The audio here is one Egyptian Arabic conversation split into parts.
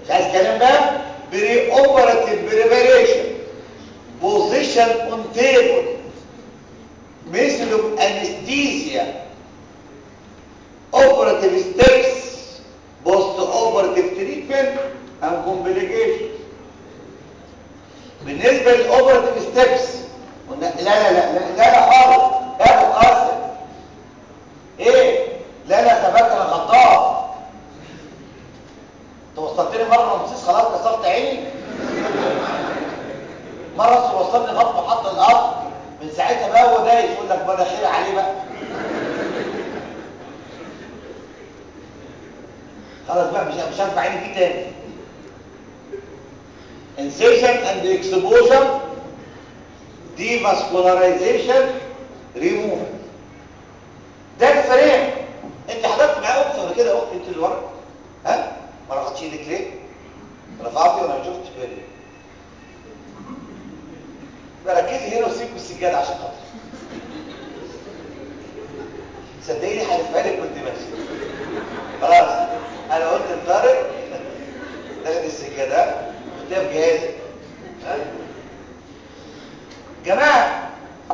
عايز كلام بقى بري اوبراتيف بريباريشن بوزيشن اون تيبل method of anesthesia operative steps post operative treatment and complications بالنسبه للاوبراتيف ستيبس قلنا لا لا لا لا لا لا خالص لا مقاسم ايه لا لا ده فاكر انا غلطان انت وصلتني مره رمسيس خلاص كسرت عيني مره وصلني خط محط الارض من ساعتها بقى هو دايس يقول لك بدا خير عليه بقى خلاص بقى مش مش هرفع عيني فيه تاني incision and exposure devascularization removal ده الفريم انت حضرت معاه اخت ولا كده اخت انت اللي ورا ها ما رفعتش ايدك ليه رفعتي وانا ما شفتش بالي بركزي هنا وسيب بالسجاده عشان خاطر صدقيني هلفها لك كنت ماشي خلاص انا قلت لطارق تاخد السجاده وتلاقيها في جهازك ها جماعه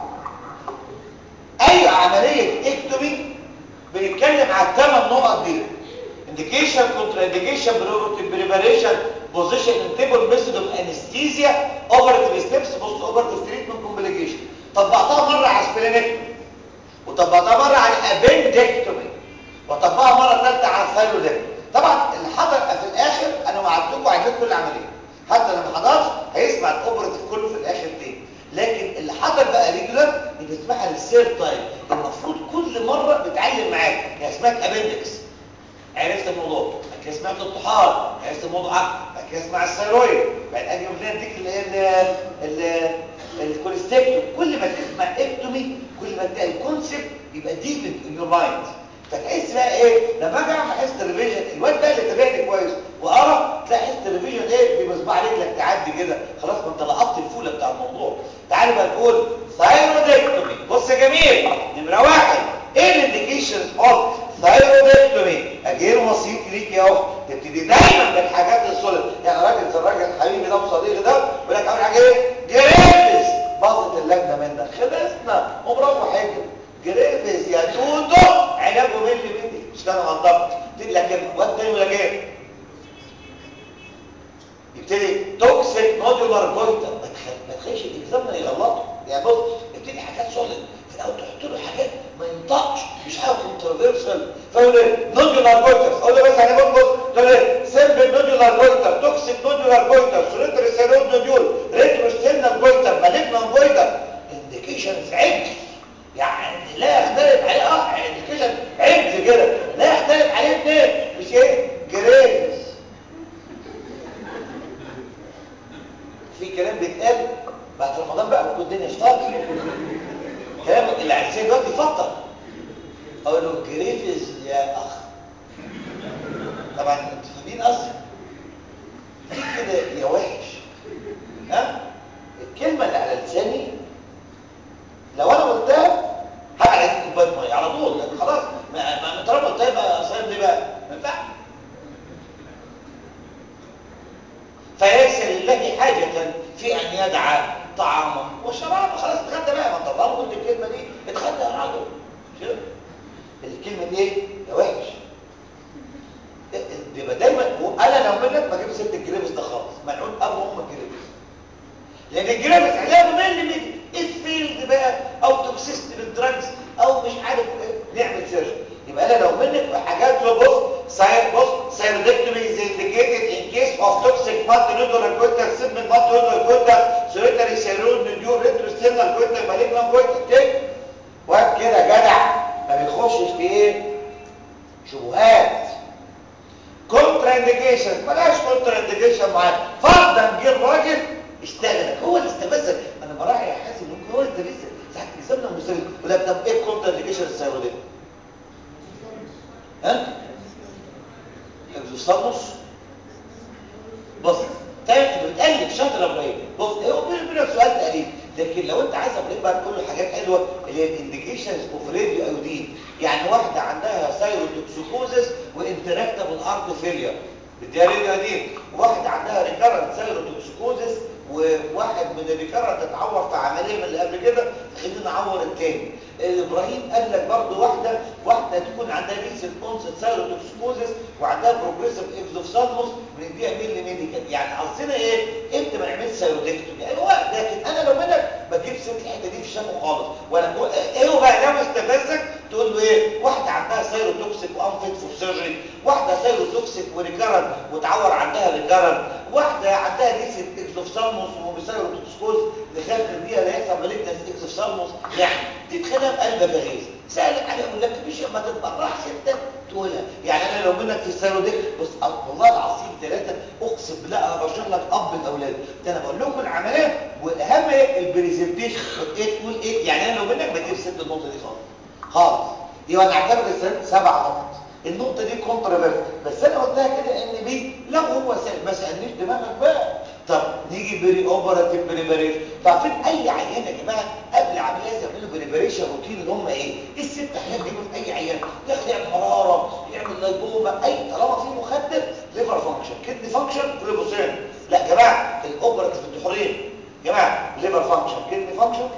اي عمليه اكتومي بنتكلم على الثمان نقط دي indication contraindication preparation position and table method of anesthesia operative steps post operative treatment complication طبقتها مره على السبلينكتومي وطبقتها مره على الابندكتومي وطبقها مره ثالثه على الثايرويدكتومي طبعا اللي حضر في الاخر انا وعدتكم عدت كل العمليه حتى لما حضرش هيسمع الاوبراتيف كله في الاخر تاني لكن اللي حضر بقى ريجولار يبقى اسمها السير تايم المفروض كل مره بتعلم معاك هي اسمها ابندكس عرفت الموضوع بعد كده سمعت الطحال عرفت الموضوع اكتر بعد كده اسمع الثيرويد بعد اجي قلنا اديك اللي هي الكوليستيكتوم كل ما تسمع اكتومي كل ما تلاقي الكونسيبت يبقى ديب ان يور مايند فتحس بقى ايه لما اجي اعمل حس تلفزيون الواد بقى اللي تابعني كويس وارى تلاقي حس تلفزيون ايه بمصباح رجلك تعدي كده خلاص ما انت لقطت الفوله بتاع الموضوع تعالوا بقى نقول ثايرويدكتومي بص يا جميل نمره واحد ايه الانديكيشنز اوف ثايرويدكتومي اجير وصيت ليك يا اخت تبتدي دايما بالحاجات السوليد يعني راجل زي الراجل الحبيبي ده وصديقي ده يقول لك اول حاجه ايه جريفز باظت اللجنه منك خلصنا ومروح هيك جريفز يا دودو علاجه ملي ملي مش كان غلطان تقول لك كلمه واد تاني ولا ايه يبتدي توكسيك نودولار جويتر ما تخليش الاكزامنا يغلطه يعني بص ابتدي حاجات سوليد في الاول تحط له حاجات ما ينطقش مش حاجه كونتروفيرسال فاقول ايه نودولار جويتر اقول له بس يعني بص بص تقول ايه سيمبل نودولار جويتر توكسيك نودولار جويتر سوليتري سيرود نوديول ريترو ستيرنال جويتر مالجنان جويتر انديكيشنز عجل يعني لا يختلف عليه اه انديكيشن عجل كده لا يختلف عليه اثنين مش ايه جريفز في كلام بيتقال بعد رمضان بقى وكل الدنيا اشتغلت كلام العسير دلوقتي يفطر اقول له جريفز يا اخ طبعا انتوا فاهمين قصدي في كده يا وحش ها الكلمه اللي على لساني لو انا قلتها هقعد اديك كوبايه ميه على طول لان خلاص ما ما طالما قلتها يبقى اصلا ليه بقى ما ينفعش فليس لله حاجه في ان يدعى طعاما وشرابا خلاص اتغدى بقى ما انت طالما قلت الكلمه دي اتغدى يا راجل كده الكلمه دي ايه يا وحش يبقى دايما انا لو منك ما اجيب ست الجريفس ده خالص ملعون ابو ام الجريفس لان الجريفس علاجه ملي ملي الفيلد بقى او توكسيست بالدراجز او مش عارف ايه نعمل سيرش يبقى انا لو منك حاجات له بص سايد بص سايرودكتومي از انديكيتد ان كيس اوف توكسيك مالتي نودولار جويتر سيبمنت مالتي نودولار جويتر سوليتري سيرود نوديول ريتروستيرنال جويتر مالجنان جويتر كده واد كده جدع ما بيخشش في ايه شبهات كونترا انديكيشن بلاش كونترا انديكيشن معاه فرضا جه الراجل اشتغلك هو اللي استفزك انا براعي يا حازم ممكن هو اللي استفزك ساعه الزمن المستفز ولا طب ايه الكونترا انديكيشن السيروديه ها اكزوستاموس بص تاني بتقلب شاطر يا ابراهيم بص هو بيقول سؤال تقريبا لكن لو انت عايز ابراهيم بقى تقول له حاجات حلوه اللي هي الانديكيشنز اوف راديو ايودين يعني واحده عندها سايروتوكسيكوزس وانتراكتابل ارت فيلير بديها راديو ايودين وواحده وواحد من الريكارة تتعور في عمليه من اللي قبل كده خلينا نعور التاني ابراهيم قال لك برضه واحده واحده تكون عندها ريسل اونست سايروتوكسكوزس وعندها بروجريسيف اكزوفسالموس بنديها ميلي ميديكال يعني قصدنا ايه امتى ما نعملش سايروتكتومي يعني هو لكن انا لو منك بجيب سيره الحته دي في الشفه خالص وانا ايه هو بقى لو استفزك تقول له ايه واحده عندها سايروتوكسيك وانفيت فور سيرجري واحده سايروتوكسيك وريكارنت وتعور عندها ريكارنت واحده عندها ريسل اكزوفسالموس وسايروتوكسكوز نخاف بيها لا يحصل مالجنس اكزوفسالموس يعني دي تخليها بقلبك يا غيث سألك عليها يقول لك مش ما تتبرعش انت تقولها يعني انا لو منك في السيروديك بص والله العظيم ثلاثه اقسم بالله انا برشح لك اب الاولاد ده انا بقول لكم العمليه والاهم ايه البرزنتيشن ايه تقول ايه يعني انا لو منك بجيب ست النقطه دي خالص خالص دي وانا اعتبر السنه سبع نقط النقطه دي كونتروفيرس بس انا قلتها كده ان بي لو هو سأل ما سالنيش دماغك بقى طب نيجي بري اوبراتيف بريباريشن عارفين اي عيان يا جماعه قبل عمليه يعملوا بريباريشن روتين اللي هم ايه الست حاجات دي في اي عيان ياخد يعمل حراره يعمل لايبوما اي طالما في مخدر ليفر فانكشن كدني فانكشن جلوبوسين لا يا جماعه الاوبراتيف انتوا حرين يا جماعه ليفر فانكشن كدني فانكشن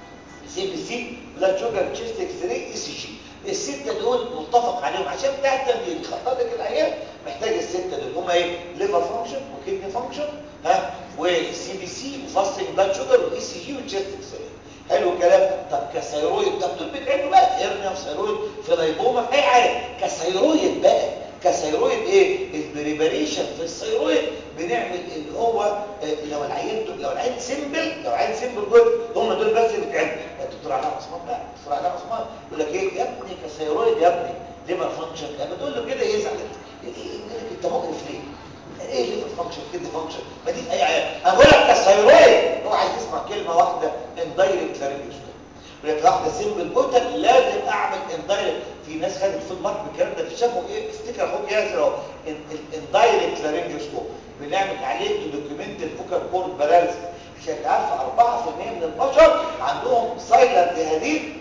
سي بي سي بلاد شوجر تشيست اكس راي اي سي جي السته دول متفق عليهم عشان بتاع التمرين يخطط لك العيان محتاج السته دول هم ايه ليفر فانكشن وكدني فانكشن ها والسي بي سي وفاستنج بلاد شوجر والاي سي جي والتشيست اكس راي حلو الكلام طب كثيرويد طب دول بيتعملوا بقى هرنيا وثيرويد في لايبوما في اي حاجه كثيرويد بقى كثيرويد ايه البريباريشن في الثيرويد بنعمل اللي هو لو العيان لو العيان سيمبل لو العيان سيمبل جود هم دول بس اللي بيتعملوا الدكتور علاء عثمان بقى الدكتور علاء عثمان يقول لك ايه يا ابني كثيرويد يا ابني ليفر فانكشن لما تقول له كده يزعل يقول لك انت مقرف ليه ايه الليفر فانكشن كده فانكشن ما دي اي عيان انا بقول لك كثيرويد هو عايز يسمع كلمه واحده اندايركت لارنجوسكوب يقول لك واحده سيمبل جوتر لازم اعمل اندايركت في ناس خدت في المارك بالكلام ده شافوا ايه افتكر اخوك ياسر اهو اندايركت لارنجوسكوب بنعمل عليه تو دوكيومنت الفوكال كورد باراليس عشان تعرف 4% من البشر عندهم سايلنت هديد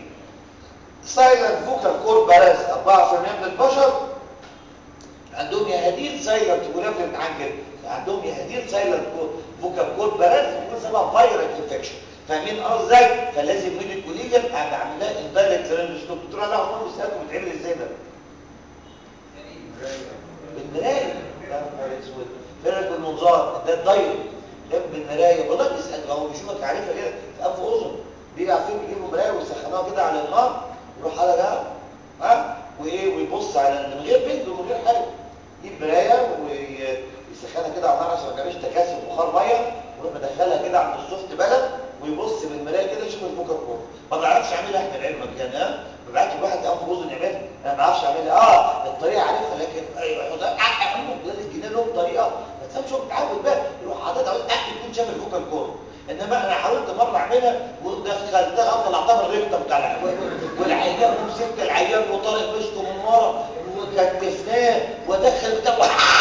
سايلنت فوكال كورد باراليس 4% من البشر عندهم يهديل سايلنت وريفرنت عن كده عندهم يهديل سايلنت فوكال كورد باراليس بيكون سبب فايرال انفكشن فاهمين اه ازاي فلازم ميديك كوليجن اعمل لها اندايركت لارنجوسكوب دكتور لا هو بيسالكم بتعمل ازاي ده بالمرايه يا نهار اسود فرق بالمنظار ده الدايركت جنب المرايه والله بيسال هو بيشوفك عارفها كده في انف واذن بيجي عارفين بيجيبوا مرايه ويسخنوها كده على النار يروح على جنب ها وايه ويبص على من غير بنج ومن غير حاجه يجيب مرايه ويسخنها كده على النار عشان ما تعملش تكاثف بخار ميه ويروح مدخلها كده عند السوفت بلد ويبص بالمرايه كده يشوف الفوكر كور ما بنعرفش اعملها احنا لعلمك يعني ها ببعت الواحد انف واذن يعملها انا ما اعرفش اعملها اه الطريقه عارفها لكن ايوه يحطها ولاد الجنان لهم طريقه ما تفهمش هو متعود بقى يروح حاططها عاوز احد يكون شاف الفوكر كور انما انا حاولت مره اعملها ودخلتها طلعتها من الريكتم بتاع العيان والعيان ومسكت العيان وطارق مسكه من ورا وكتفناه ودخل بتاع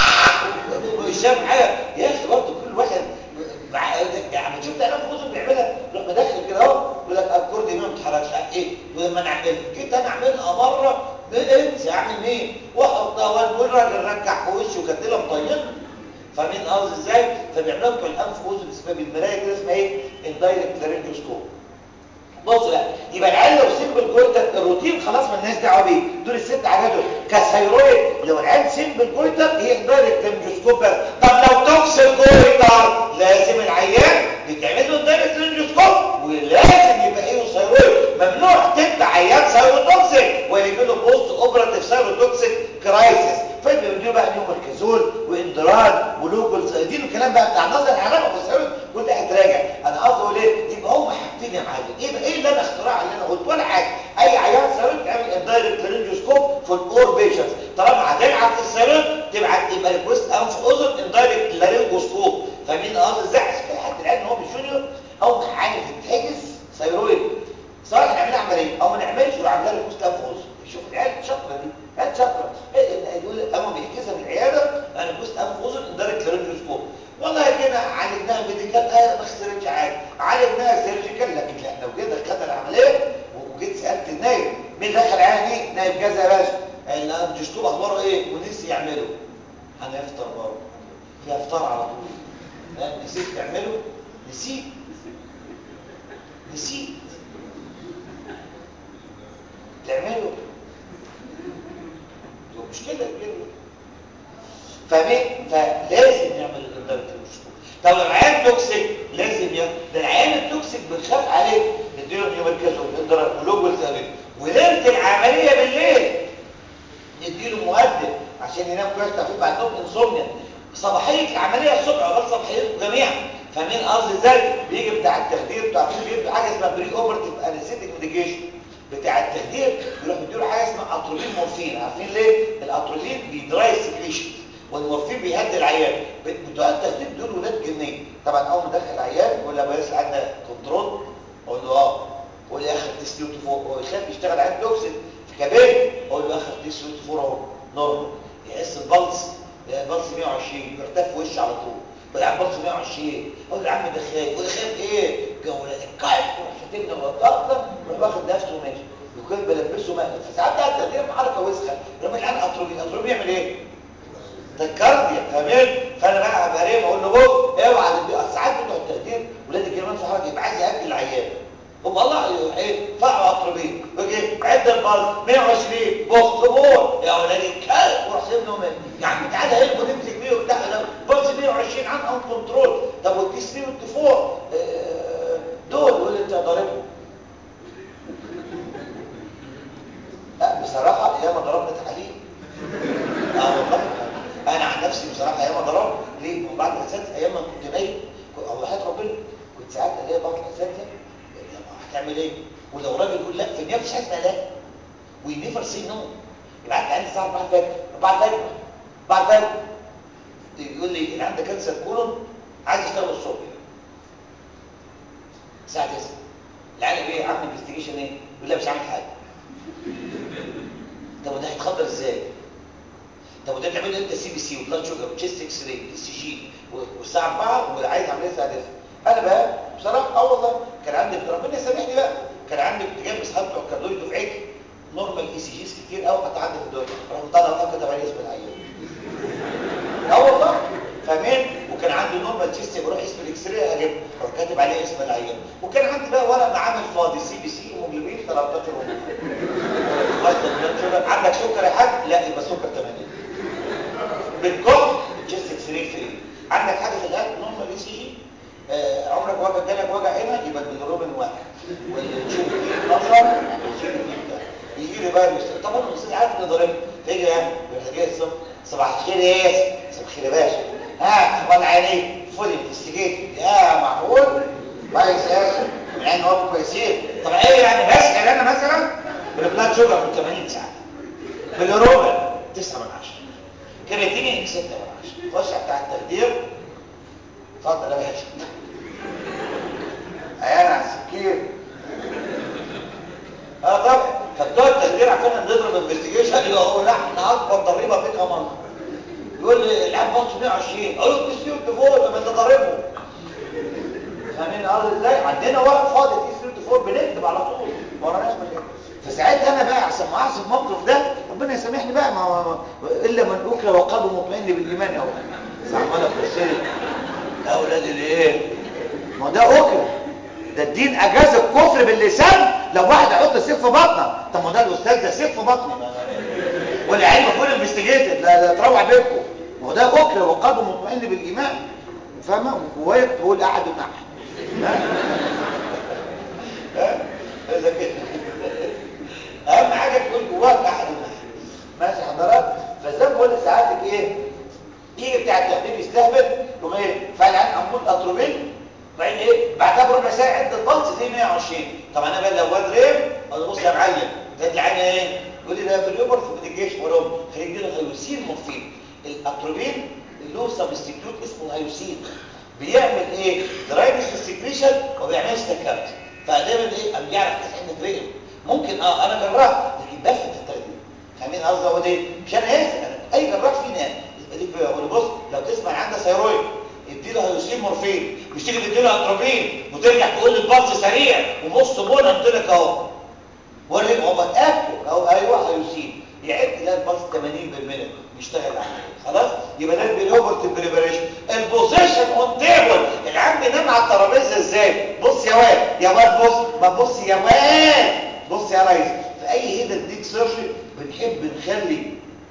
وهشام حاجه يا اخي برضه كل واحد يعني شفت انا في وزن بيعملها يروح مدخل كده اهو يقول لك الكورد ما بتتحركش عارف ايه ولما انا اعملها جيت انا اعملها مره انسى اعمل مين واحطها والراجل ركع في وشي وكانت لها مطينه فاهمين قصدي ازاي فبيعملوا بتوع الانف واذن اسمها بالمرايه كده اسمها ايه اندايركت لارنجوسكوب بصوا بقى يبقى العيال لو سيمبل جويتر الروتين خلاص ما الناس دعوه بيه دول الست حاجات دول كثيرويد لو العيال سيمبل جويتر هي اندايركت لارنجوسكوب بس طب لو توكسيك جويتر لازم العيان بيتعمل له اندايركت لارنجوسكوب ولازم يبقى ايه ثيرويد ممنوع تبدا عيان ثيروتوكسيك ويجي له بوست اوبراتيف ثيروتوكسيك كرايسيس فبيدوا بقى نيومركازول واندراد ولوكلز دي الكلام بقى بتاع نظر العلامه والثيرويد كل هتراجع انا قصدي اقول ايه يبقى هم حاجتين يا معلم ايه بقى ايه اللي انا اختراع اللي انا قلت ولا حاجه اي عيان ثيرويد تعمل اندايركت لارنجوسكوب في الاور بيشنتس طالما هتبعت الثيرويد تبعت يبقى ريكوست انف اذن اندايركت لارنجوسكوب فاهمين قصدي ازاي عشان حد الان هو بيجونيور او عارف يتحجز ثيرويد سواء نعمل عمليه او ما نعملش وعاملها ريكوست انف اذن شوف العيال شاطره دي عيال شاطره يقول اما بيحجزها من العياده انا كنت انف اذن اندايركت لارنجوسكوب والله كده عالجناها ميديكال اه ما خسرتش حاجه عالجناها سيرجيكال لكن لا لو كده خدنا العمليه وجيت سالت النايب مين دخل عيان ايه نايب كذا يا باشا الجسكوب اخباره ايه ونسي يعمله هنفطر برضه في افطار على طول نسيت تعمله نسيت نسيت تعمله مشكله كبيره فاهمين فلازم نعمل الاداره المشكله طب لو العيان توكسيك لازم يا ده العيان التوكسيك بنخاف عليه نديله نيومركازون نديله ولوجل ثابت وليله العمليه بالليل نديله مهدد عشان ينام كويس تعرفين بعد نوم انسومنيا صباحيه العمليه الصبح عقبال صباحيتكم جميعا فاهمين قصدي ازاي بيجي بتاع التخدير بتاع بيدوا حاجه اسمها بري اوبرتيف انستيك ميديكيشن بتاع التخدير يروح يديله حاجه اسمها اتروبين مورفين عارفين ليه الاتروبين بيدراي سكريشن والمورفين بيهدي العيان بتوع التخدير دول ولاد جنيه طبعا اول ما ادخل عيان يقول له ابو ياسر عندنا كنترول اقول له اه يقول لي اخر تسليوت فوق هو يخاف يشتغل عين توكسيد في كبد اقول له اخر تسليوت فوق اهو نورمال يحس البلس بلس 120 يرتف وش على طول يقول عم بلس 120 اقول له يا عم ده خايف يقول خايف ايه جوله الكايف يروح شاتمنا وطاقه يروح واخد نفسه وماشي يكون بلبسه مقلب فساعات بقى التخدير حركه وسخه يروح العين اتروبين اتروبين يعمل ايه تكارديا فاهمين فانا بقى ابقى ريم اقول له بص اوعى ساعات بتوع التخدير ولاد الجيران في حركه يبقى عايز ياكل العيان هم الله ايه فقعوا اطربين بيجي عد البلد 120 بص صبور يا ولاد الكلب وراح سيبنا ومات يا عم تعالى هيك ونمسك بيه وبتاع بلس 120 عن ان كنترول طب والتي 3 والتي 4 دول يقول لي انت ضاربهم لا بصراحه ياما ضربنا تعليم اه والله انا عن نفسي بصراحه ياما ضربت ليه من بعد الاساتذه ايام ما كنت نايم او حياه ربنا كنت ساعات الاقي بعض الاساتذه هتعمل ايه ولو راجل يقول لا في النيابه مفيش حاجه اسمها لا وي نيفر سي نو يبعت لي عندي الساعه 4 الفجر 4 الفجر 4 الفجر يقول لي اللي عندك كانسر كولون عايز يشتغل الصبح الساعه 9 العيال ايه عامل انفستيجيشن ايه يقول لا مش عامل حاجه طب وده هيتخدر ازاي طب وده تعمل امتى سي بي سي وبلاد شوجر وتشيست اكس راي اي سي جي والساعه 4 وعايز عمليه الساعه 9 انا بقى بصراحه اه والله كان عندي ربنا يسامحني بقى كان عندي كنت جايب اصحاب بتوع الكارديولوجي دفعتي نورمال اي سي جيز كتير قوي حتى عندي في الدنيا رحت طالع واحد كتب عليه اسم العيان اه والله فاهمين وكان عندي نورمال تشيست بروح اسم الاكس راي اجيب اروح كاتب عليه اسم العيان وكان عندي بقى ورق معامل فاضي سي بي سي هيموجلوبين 13 ونص عندك سكر يا حاج لا يبقى سكر 80 بالكم تشيست اكس راي فري عندك حاجه في القلب نورمال اي سي جي آه عمرك وجع جالك وجع هنا يبقى البيلروبين واحد والتشوف فيه 12 والجيب فيه بتاع يجي لي بقى يشتغل طبعا الاستاذ عارف انه ضارب فيجي يعني يروح جاي الصبح صباح الخير يا ياسر صباح الخير يا باشا ها اخبار عينيك فول انفستيجيت يا معقول كويس يا ياسر العين هو كويسين طب ايه يعني بس انا مثلا بالبلاد شوجر من 80 ساعه بالروبين 9 من 10 كرياتينين 6 من 10 خش بتاع التخدير اتفضل يا باشا عيان على السكين اه طبعا فبتوع التخدير عشان نضرب انفستيجيشن يبقى هو لا احنا اكبر ضريبه فيك يا مره يقول لي العيان بص 120 اقول له تسيو الدفور لما انت ضاربه فاهمين قصدي ازاي عندنا ورق فاضي تسيو الدفور بنكتب على طول ما وراناش مشاكل فساعتها انا بقى عشان ما اعرف الموقف ده ربنا يسامحني بقى ما الا من اكره وقلبه مطمئن بالايمان اهو عمال ابص لي يا اولاد الايه ما ده اكره ده الدين اجاز الكفر باللسان لو واحد يحط سيف في بطنه طب ما ده الاستاذ ده سيف في بطني والعلم فول انفستيجيتد لا لا تروح بيتكم ما هو ده اكره وقلبه مطمئن بالايمان فاهمه وجوايا تقول احد احد ها اذا كده اهم حاجه تقول جواك احد ماشي حضرات فزي ما بقول ساعاتك ايه يجي بتاع التخدير يستهبل يقوم ايه فعلا امبول اتروبين بعدين ايه بعدها بربع ساعه عد البلس زي 120 طب انا بقى لو واد ريم اقول بص يا معلم تدي عيني ايه يقول لي ده في اليوبر في الجيش ورم خليك دي هيوسين مورفين الاتروبين له سبستيتيوت اسمه الهيوسين بيعمل ايه درايفنج سكريشن وما بيعملش تكات فدايما ايه قام بيعرف تسعين ريم ممكن اه انا جراح لكن بفت التخدير فاهمين قصدي هو ده مش انا اسف اي جراح فينا ليك بقول بص لو تسمع عندها ثيرويد اديله هيوسين مورفين مش تيجي تديله اتروبين وترجع تقول لي البلس سريع وبص بون قلت لك اهو وري هو متاكد اهو ايوه هيوسين يعد ده البلس 80 بالمينت بيشتغل عليه خلاص يبقى ده بالاوفر بريبريشن البوزيشن اون تيبل العم بينام على الترابيزه يا واد بص ما بص يا واد بص يا ريس في اي هيدا ديك سيرجري بنحب نخلي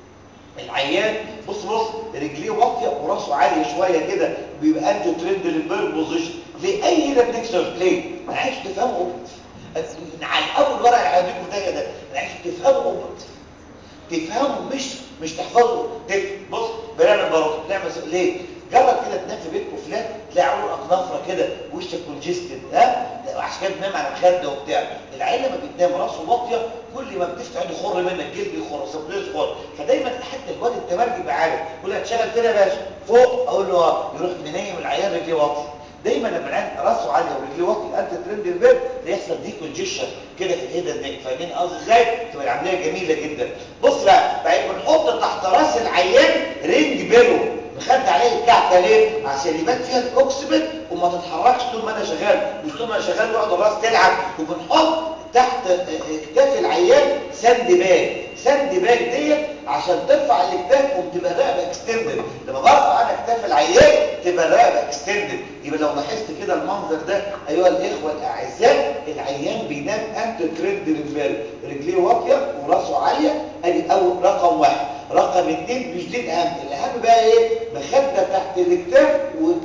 العيان بص بص رجليه واطيه وراسه عاليه شويه كده بيبقى انتو ترند للبيرد بوزيشن ليه اي هيدا ديك سيرجري ليه انا عايز تفهموا اوبت على اول ورقه اللي هديكم ده ده انا عايز تفهموا اوبت تفهموا مش مش تحفظوا تف بص بنعمل بروتو بنعمل ليه جرب كده تنام في بيتكم فلان تلاقي عروقك نفره كده وشك كونجستد ها عشان كده بتنام على مخده وبتاع العيال لما بتنام راسه واطيه كل ما بتفتح ايده يخر منك جلد يخر سبليز يخر فدايما حتى الواد التمرجي يبقى عارف يقول لك تشتغل فين يا باشا فوق اقول له يروح منيم العيان رجليه واطيه دايما لما العيان راسه عاليه ورجليه واطيه انت ترند البيت يحصل دي كونجيشن كده في الهيدا النك فاهمين قصدي ازاي تبقى العمليه جميله جدا بص بقى طيب بنحط تحت راس العيان رينج بيلو نخد عليه الكعكه ليه عشان يبان فيها الاوكسبت وما تتحركش طول ما انا شغال مش طول ما انا شغال يقعد الراس تلعب وبنحط تحت اكتاف العيان ساند باج ساند باج ديت عشان ترفع الاكتاف وتبقى الرقبه اكستندد لما برفع انا اكتاف العيان تبقى الرقبه اكستندد يبقى لو لاحظت كده المنظر ده ايها الاخوه الاعزاء العيان بينام انت ترند للبال رجليه واطيه وراسه عاليه ادي اول رقم واحد رقم اثنين مش دي الاهم الاهم بقى ايه مخده تحت الاكتاف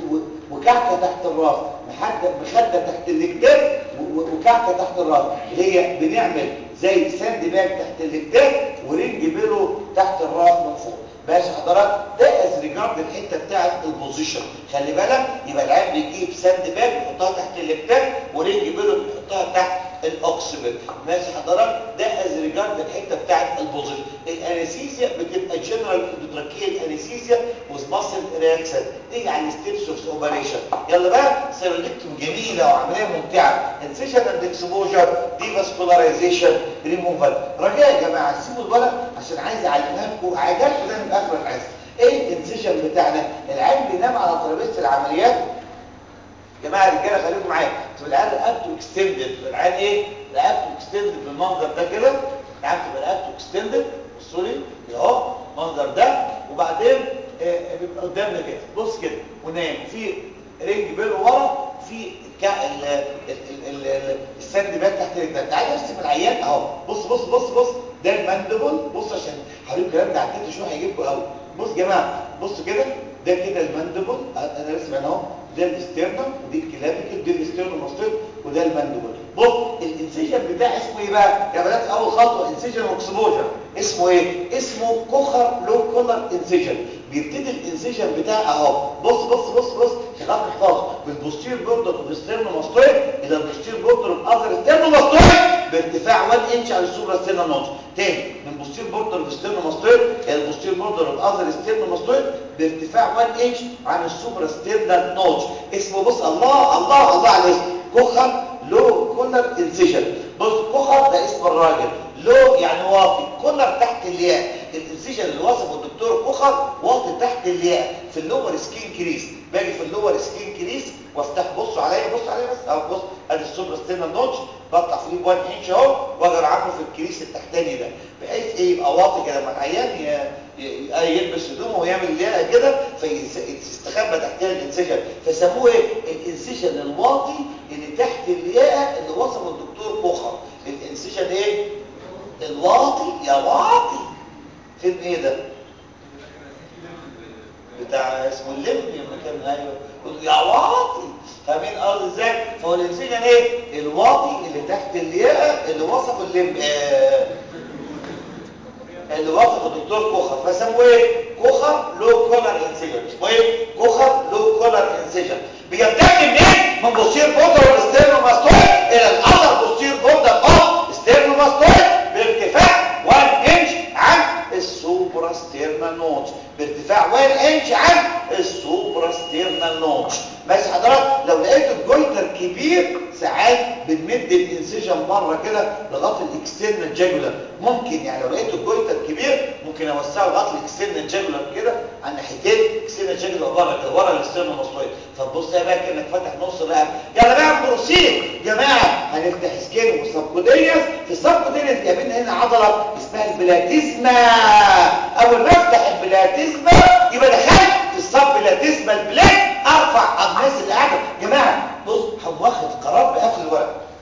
وكعكه تحت الراس مخده تحت الاكتاف وكعكه تحت الراس اللي هي بنعمل زي ساند باج تحت الاكتاف ورينج بيلو تحت الراس من فوق ماشي حضرات ده از ريجارد الحته بتاعه البوزيشن خلي بالك يبقى العيان بيجيب ساند باج يحطها تحت الاكتاف ورينج بيلو بيحطها تحت الاوكسبل ماشي حضرات ده از ريجارد الحته بتاعه البوزيشن الانستيزيا بتبقى جنرال اندوتراكيال انستيزيا وذ ماسل رياكشن تيجي على الستيبس اوف اوبريشن يلا بقى سيروليكتوم جميله وعمليه ممتعه انسيشن اند اكسبوجر دي فاسكولاريزيشن ريموفال رجاء يا جماعه سيبوا الورق عشان عايز اعلمها لكم عجبكم ده من اخر الحصه ايه الانسيشن بتاعنا العيان بينام على ترابيزه العمليات يا جماعه الرجاله خليكم معايا تبقى العيان رقبته اكستندد العيان ايه رقبته اكستندد بالمنظر ده كده العيان تبقى رقبته اكستندد بصوا لي اهو المنظر ده وبعدين آه بيبقى قدامنا كده بص كده ونايم في رينج بيلو ورا في السند باك تحت رجلك تعالى ارسم العيان اهو بص بص بص بص ده الماندبل بص عشان هوريكم الكلام ده على الكتف شويه هيجيبكم قوي بص يا جماعه بصوا كده ده كده الماندبل انا رسم انا اهو ده الاسترنم ودي الكلافيكل دي الاسترنم ماستر وده الماندبل بص الانسيجن بتاعي اسمه ايه بقى يا بنات اول خطوه انسيجن واكسبوجر اسمه ايه اسمه كوخر لو كولر انسيجن بيبتدي الانسيجن بتاعي اهو بص بص بص بص خلاف احفظ بالبوستير بوردر اوف ستيرنو ماستويد الى البوستير بوردر اوف اذر ستيرنو ماستويد بارتفاع 1 انش على السوبرا ستيرنو نوت تاني من بوستير بوردر اوف ستيرنو ماستويد الى البوستير بوردر اوف اذر ستيرنو ماستويد بارتفاع 1 انش عن السوبرا ستيرنو نوت اسمه بص الله الله الله على الاسم كوخر لو كولر انسيجن بص كوخر ده اسم الراجل لو يعني واطي كولر تحت الياء الانسيجن اللي وصفه الدكتور كوخر واطي تحت الياء في اللور سكين كريس باجي في اللور سكين كريس وافتح بصوا عليا بصوا عليا بس اهو بص ادي السوبر ستيرنال نوتش بفتح فيه 1 انش اهو واجي عامله في الكريس التحتاني ده بحيث ايه يبقى واطي كده لما العيان يلبس هدومه ويعمل الياقه كده فيستخبى تحتها الانسيجن فسموه ايه الانسيجن الواطي اللي تحت الياقه اللي وصفه الدكتور كوخر الانسيجن ايه الواطي يا واطي فيلم ايه ده بتاع اسمه اللم لما كان ايوه يا واطي فاهمين ارض ازاي فهو الانسيجن ايه الواطي اللي تحت الياقه اللي وصفه اللم آه اللي وصفه الدكتور كوخر فسموه ايه كوخر لو كولر انسيجن اسمه ايه كوخر لو كولر انسيجن بيبتدي منين من بوستير بوردر والستيرنوماستويد الى الاذر بوستير بوردر اوف ستيرنوماستويد بارتفاع 1 انش عن السوبرا ستيرنال نوتش بارتفاع 1 انش عن السوبرا ستيرنال نوتش ماشي حضرتك لو لقيت الجويتر كبير ساعات بنمد الانسيجن بره كده لغايه الاكسترنال جاجولار ممكن يعني لو لقيت الجويتر كبير ممكن اوسعه لغايه الاكسترنال جاجولار كده على ناحيتين اكسترنال جاجولار بره كده ورا الاكسترنال ماستويد فتبص بقى كانك فاتح نص الرقبه يلا بقى بروسيد جماعه هنفتح سكين وسبكودينيوس في السبكودينيوس بيقابلنا هنا عضله اسمها البلاتيزما اول ما افتح البلاتيزما يبقى دخلت في السبلاتيزما البلات ارفع الناس اللي قاعده جماعه بص هم واخد قرار بقفل الورق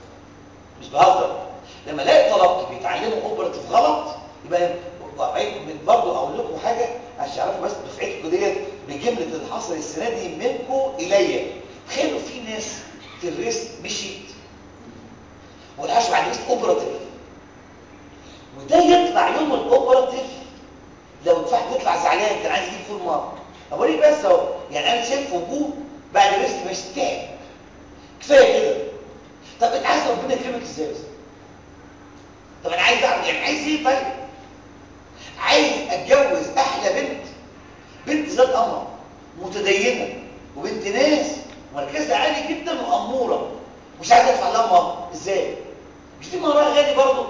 منكم الي تخيلوا في ناس في الريست مشيت والعاش بعد ريست اوبراتيف وده يطلع يوم الاوبراتيف لو دفعت يطلع زعلان كان عايز يجيب فول مارك اوريك بس اهو يعني انا شايف وجوه بعد الريست مش تعب كفايه كده طب انت عايز ربنا يكرمك ازاي بس طب انا عايز اعمل يعني عايز ايه طيب عايز اتجوز احلى بنت بنت ذات قمر متدينه وبنت ناس مركزها عالي جدا واموره مش عايز ادفع لها مهر ازاي مش دي مهرها غالي برضه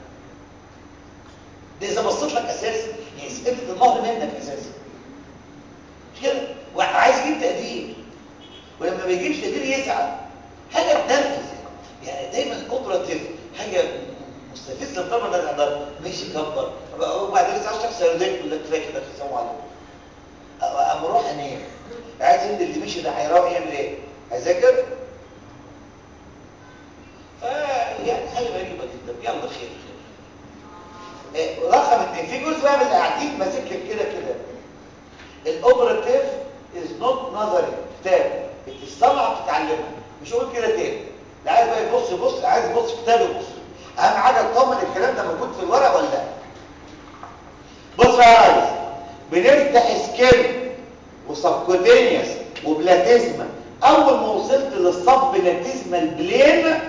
ده اذا بصيت لك اساسا يعني قيمه المهر منك اساسا مش كده وعايز يجيب تقدير ولما ما بيجيبش تقدير يزعل حاجه تنرفز يعني دايما اوبراتيف حاجه مستفزه طبعا ده تقدر ماشي كبر وبعد لسه 10 سنين يقول لك كفايه كده السلام عليكم اما اروح انام عايز ان اللي مشي ده هيروح يعمل ايه هذاكر ف يعني حاجه غريبه جدا يلا خير خير إيه رقم اثنين في جزء بقى من اللي قاعدين ماسك لك كده كده الاوبراتيف از نوت نظري كتاب بتسمع بتتعلمها مش هقول كده تاني اللي عايز بقى يبص يبص عايز يبص في كتاب يبص اهم حاجه اطمن الكلام ده موجود في الورق ولا لا بص بقى يا ريس بنفتح سكين وسبكوتينيوس وبلاتيزما اول ما وصلت للصب بلاتيزما البلين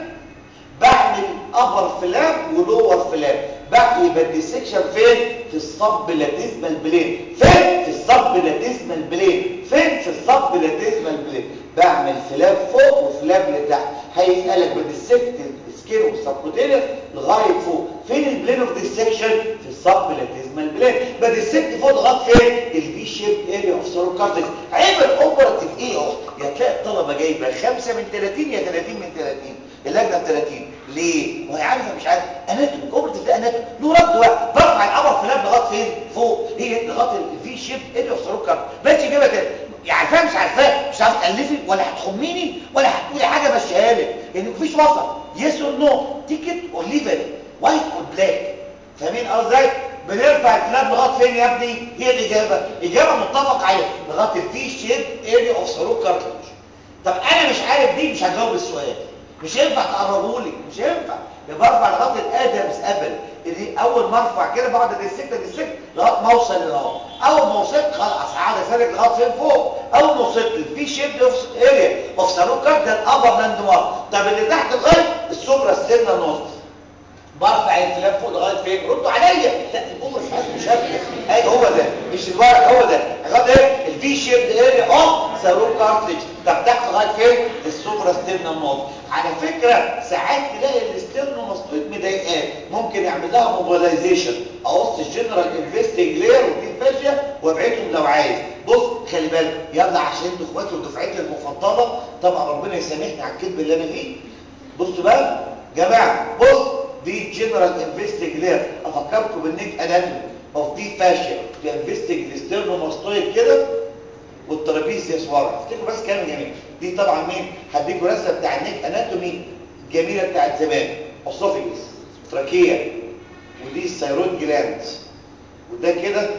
بعمل ابر فلاب ولور فلاب بقى يبقى الديسكشن فين في الصب لاتيزما البلين فين في الصب لاتيزما البلين فين في الصب لاتيزما البلين بعمل فلاب فوق وفلاب لتحت هيسالك بديسكت السكين والسبكوتينيوس لغايه فوق فين البلين اوف ديسكشن في الصب لاتيزما البلين بديسكت فوق لغايه فين الفي شيب اريا اوف سيرو كارتج عيب الاوبراتيف ايه اهو يا تلاقي الطلبه جايبه 5 من 30 يا 30 من 30 اللجنه 30 ليه وهي عارفه مش عارفه اناتومي اوبراتيف ده اناتومي له رد بقى برفع القمر فلاب لغايه فين فوق هي لغايه الفي شيب اريا اوف سيرو كارتج بس يجيبها كده عارفاه مش عارفاه مش عارفه تالفي ولا هتخميني ولا هتقولي حاجه ماشيها لك يعني مفيش وسط يس اور نو تيكت اور ليف ات وايت اور بلاك فاهمين قصدي بنرفع الكلاب لغايه فين يا ابني هي الاجابه اجابه متفق عليها لغايه الفي شيب اريا اوف سيرو كارتج طب انا مش عارف دي مش هجاوب السؤال مش هينفع تقربوا لي مش هينفع يبقى برفع لغايه الادمز ابل دي اول ما ارفع كده بعد السكه دي السكه لغايه ما اوصل لهنا اول ما وصلت خلاص هقعد اسالك لغايه فين فوق اول ما وصلت الفي شيب اريا اوف ساروكار ده الابر لاند مارك طب اللي تحت لغايه السوبرا ستيرنا نوت برفع الفلاب فوق لغايه فين ردوا عليا لا الامر مش عايز مشابه اي هو ده مش الورق هو ده لغايه ايه الفي شيب اريا اوف سارو كارتلج طب تحت لغايه فين السوبرا ستيرنا نوت على فكره ساعات تلاقي الاسترنو مسطوط مضايقات ممكن اعمل لها موبيلايزيشن اقص الجنرال انفستنج لير ودي فاشيه وابعدهم لو عايز بص خلي بالك يلا عشان انتوا اخواتي ودفعتي المفضله طبعا ربنا يسامحني على الكذب اللي انا فيه بصوا بقى جماعه بص دي جنرال انفستنج لير افكركم بالنيك اناتومي اوف دي فاشيا دي انفستنج الاسترنوماستويد كده والترابيزيوس ورا افتكروا بس كلام جميل دي طبعا مين هديكوا رسمه بتاع النيك اناتومي الجميله بتاعت زمان اسوفيجس تراكيه ودي الثيرويد جلاند وده كده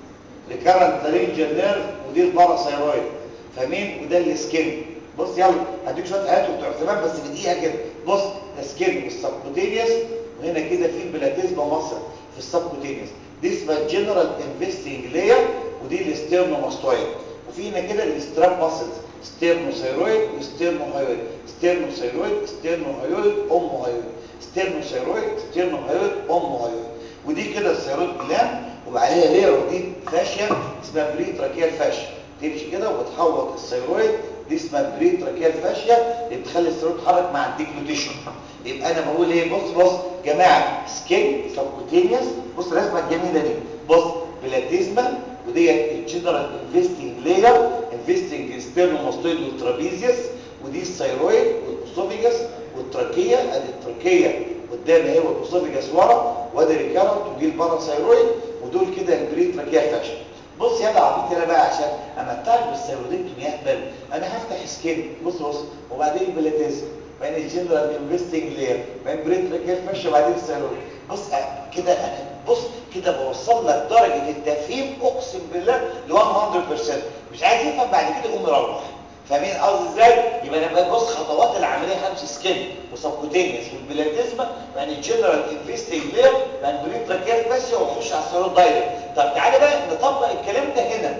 ريكارنت لارينجال نيرف ودي الباراثايرويد فاهمين وده السكين بص يلا هديك شويه حاجات بتوع زمان بس بدقيقه كده بص ده سكين والسبكوتينيوس وهنا كده في البلاتيزما مصر في السبكوتينيوس دي اسمها الجنرال انفستنج لاير ودي الاسترنوماستويد وفي هنا كده الاستراب ماسلز ستيرنوثايرويد وستيرنوهايويد ستيرنوثايرويد ستيرنوهايويد اموهايويد ستيرنوثايرويد ستيرنوهايويد اموهايويد ودي كده الثيرويد جلاند وعليها لير ودي فاشيه اسمها بريتراكيال فاشيا تمشي كده وتحوط الثيرويد دي اسمها بريتراكيال فاشيا اللي بتخلي الثيرويد يتحرك مع الديكلوتيشن يبقى انا بقول ايه بص بص جماعه سكين سبكوتينيوس بص الرسمه الجميله دي بص بلاتيزما وديت الجنرال انفستنج لاير انفستنج ستيرنوماستويد والترابيزيوس ودي الثيرويد والاسوفيجاس والتراكيه ادي التراكيه قدام اهي والاسوفيجاس ورا وادي ريكارنت ودي الباراثايرويد ودول كده البريتراكيال فاشل بص يلا عبيط انا بقى عشان امتعك بالثيرويدكتومي يهبل انا هفتح سكين بص بص وبعدين بلاتيزم بعدين الجنرال انفستنج لاير بعدين بريتراكيال فاشل وبعدين الثيرويد بص كده انا بص كده بوصل لك درجه التفهيم اقسم بالله ل 100% مش عايز يفهم بعد كده يقوم يروح فاهمين قصدي ازاي يبقى انا ببص خطوات العمليه خمس سكين وسبكوتينيوس والبلاتيزما يعني الجنرال انفستنج لير يعني بريتراكيال فاشيا واخش على السيرود دايركت طب تعالى بقى نطبق الكلام ده هنا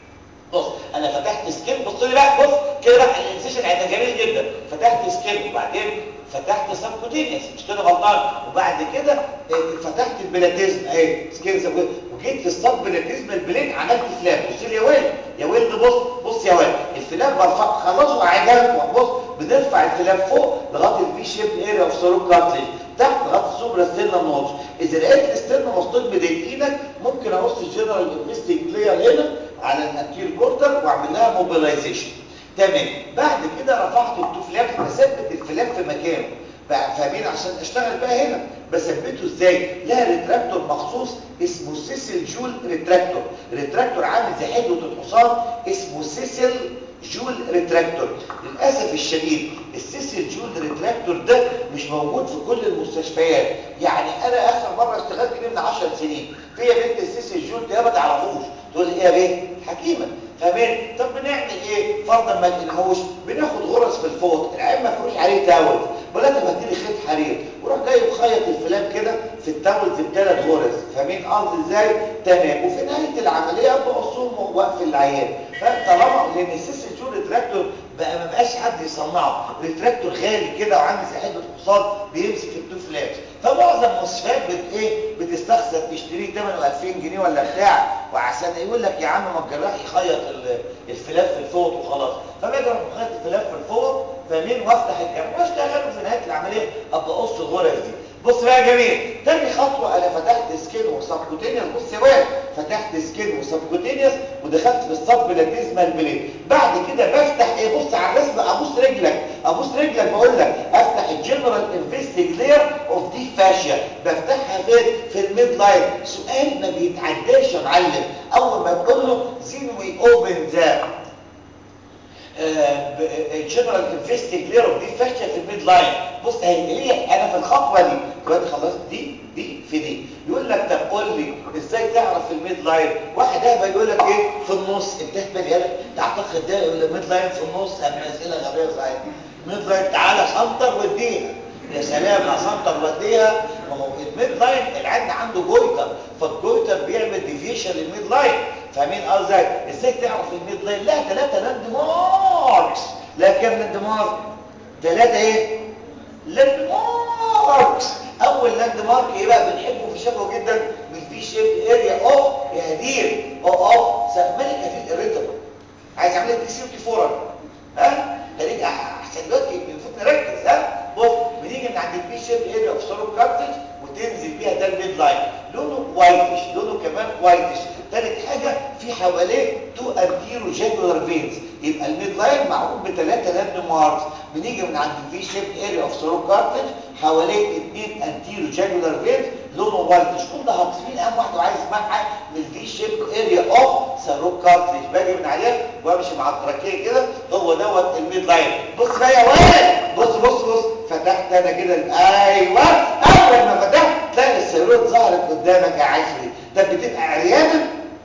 بص انا فتحت سكين بص لي بقى بص كده بقى الانسيشن هيبقى جميل جدا فتحت سكين وبعدين فتحت سبكوتينيوس مش كده غلطان وبعد كده فتحت البلاتيزم اهي سكين سبكوتينيوس وجيت في السب بلاتيزم البلين عملت فلاب بص لي يا ويل يا ويل ده بص بص يا ويل الفلاب برفع خلصوا عجلكم بص بنرفع الفلاب فوق لغايه الفي شيب اريا اوف سيرو كارتليج تحت لغايه السوبرا ستيرنا نوتش اذا لقيت الستيرنا مسطول مضايقينك ممكن اقص الجنرال انفستنج لاير هنا على الانتير كورتر واعمل لها موبيلايزيشن تمام بعد كده رفعت التو فلاب بثبت الفلاب في مكانه بقى فاهمين عشان اشتغل بقى هنا بثبته ازاي لها ريتراكتور مخصوص اسمه سيسل جول ريتراكتور ريتراكتور عامل زي حدوه الحصان اسمه سيسل جول ريتراكتور للاسف الشديد السيسل جول ريتراكتور ده مش موجود في كل المستشفيات يعني انا اخر مره اشتغلت كده من 10 سنين فيا بنت السيسل جول ده ما تعرفوش تقول لي ايه يا بيه حكيمه فاهمين طب بنعمل ايه فرضا ما لقيناهوش بناخد غرز في الفوط العين مفروش عليه تاولز ولا تبهدي لي خيط حرير وراح جاي مخيط الفلام كده في التاولز بثلاث غرز فاهمين قصدي ازاي تمام وفي نهايه العمليه بقصهم وقف العيان فطالما لان السيس جول ريتراكتور بقى ما بقاش حد يصنعه ريتراكتور غالي كده وعامل زي حته حصان بيمسك التو فلابس فمعظم المستشفيات بت ايه بتستخسر تشتريه ثمنه 2000 جنيه ولا بتاع وعشان يقول لك يا عم ما الجراح يخيط الفلاب في الفوط وخلاص فباجي اروح مخيط الفلاب في الفوط فاهمين وافتح الجرح واشتغل في نهايه العمليه ابقى اقص الغرز دي بص بقى يا جميل تاني خطوه انا فتحت سكين وسبكوتينيوس بص يا واد فتحت سكين وسبكوتينيوس ودخلت في الصب لاتيزمال بليد بعد كده بفتح ايه بص على الرسم ابص رجلك ابص رجلك بقول لك افتح الجنرال انفستنج لير اوف دي فاشيا بفتحها فين في الميد لاين سؤال ما بيتعداش يا معلم اول ما تقول له زين وي اوبن ذا الجنرال انفستنج لير اوف دي فاشيا في الميد لاين بص هي هي انا في الخطوه دي دلوقتي خلصت دي دي في دي يقول لك طب قول لي ازاي تعرف الميد لاين واحد اهبل يقول لك ايه في النص انت اهبل يالا تعتقد ده الميد لاين في النص اما اسئله غبيه صحيح الميد لاين تعالى سنتر وديها يا سلام يا سنتر وديها ما هو الميد لاين العين عنده جويتر فالجويتر بيعمل ديفيشن للميد لاين فاهمين قصدي ازاي تعرف الميد لاين لا ثلاثه لاند ماركس لا كام لاند مارك ثلاثه ايه لاند ماركس اول لاند مارك ايه بقى بنحبه في شبهه جدا من في شيب اريا اوف يا هدير او اوف ملك هدير الريتم عايز اعمل لك سي فورا ها خليك احسن دلوقتي المفروض نركز ها بص بنيجي من عند البي شيب اريا اوف سولو كارتج وتنزل بيها ده الميد لاين لونه وايتش لونه كمان وايتش ثالث حاجه في حواليه تو انتيرو جانجولار فينز يبقى الميد لاين معروف بثلاثه لاند ماركس بنيجي من عند الفي شيب اريا اوف سولو كارتج حواليه اثنين انتيرو جانجولار فينز لونه وايتش كل ده هتصمين اهم واحده عايز اسمعها من الفي شيب اريا اوف سيروك كارتريج باجي من عليها وامشي مع التراكيه كده هو دوت الميد لاين بص بقى يا ولد بص بص بص فتحت انا كده ايوه اول ما فتحت تلاقي السيروت ظهرت قدامك يا عشري طب بتبقى عريانه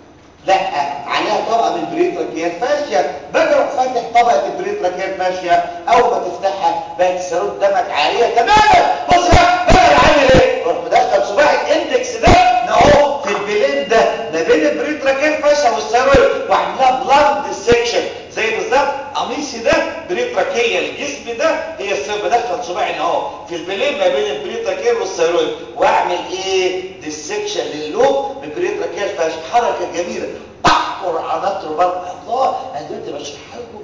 لا عليها طبقه من البريتراكيال فاشيا باجي اروح فاتح طبقه البريتراكيال فاشيا اول ما تفتحها بقت السيروت قدامك عاريه تماما بص بقى بقى عامل ايه روح مدخل صباع الاندكس ده اهو في البلين ده ما بين البريتراكيال فاشيا والسيروت واعملها بلاند سيكشن زي بالظبط قميصي ده بريتراكيه الجسم ده هي السيروت بدخل صباعي اهو في البلين ما بين البريتراكيال والسيروت واعمل ايه ديسكشن للوب من بريتراكيال فاشيا حركه جميله قرعانات رباط الله انا دلوقتي بشرحها لكم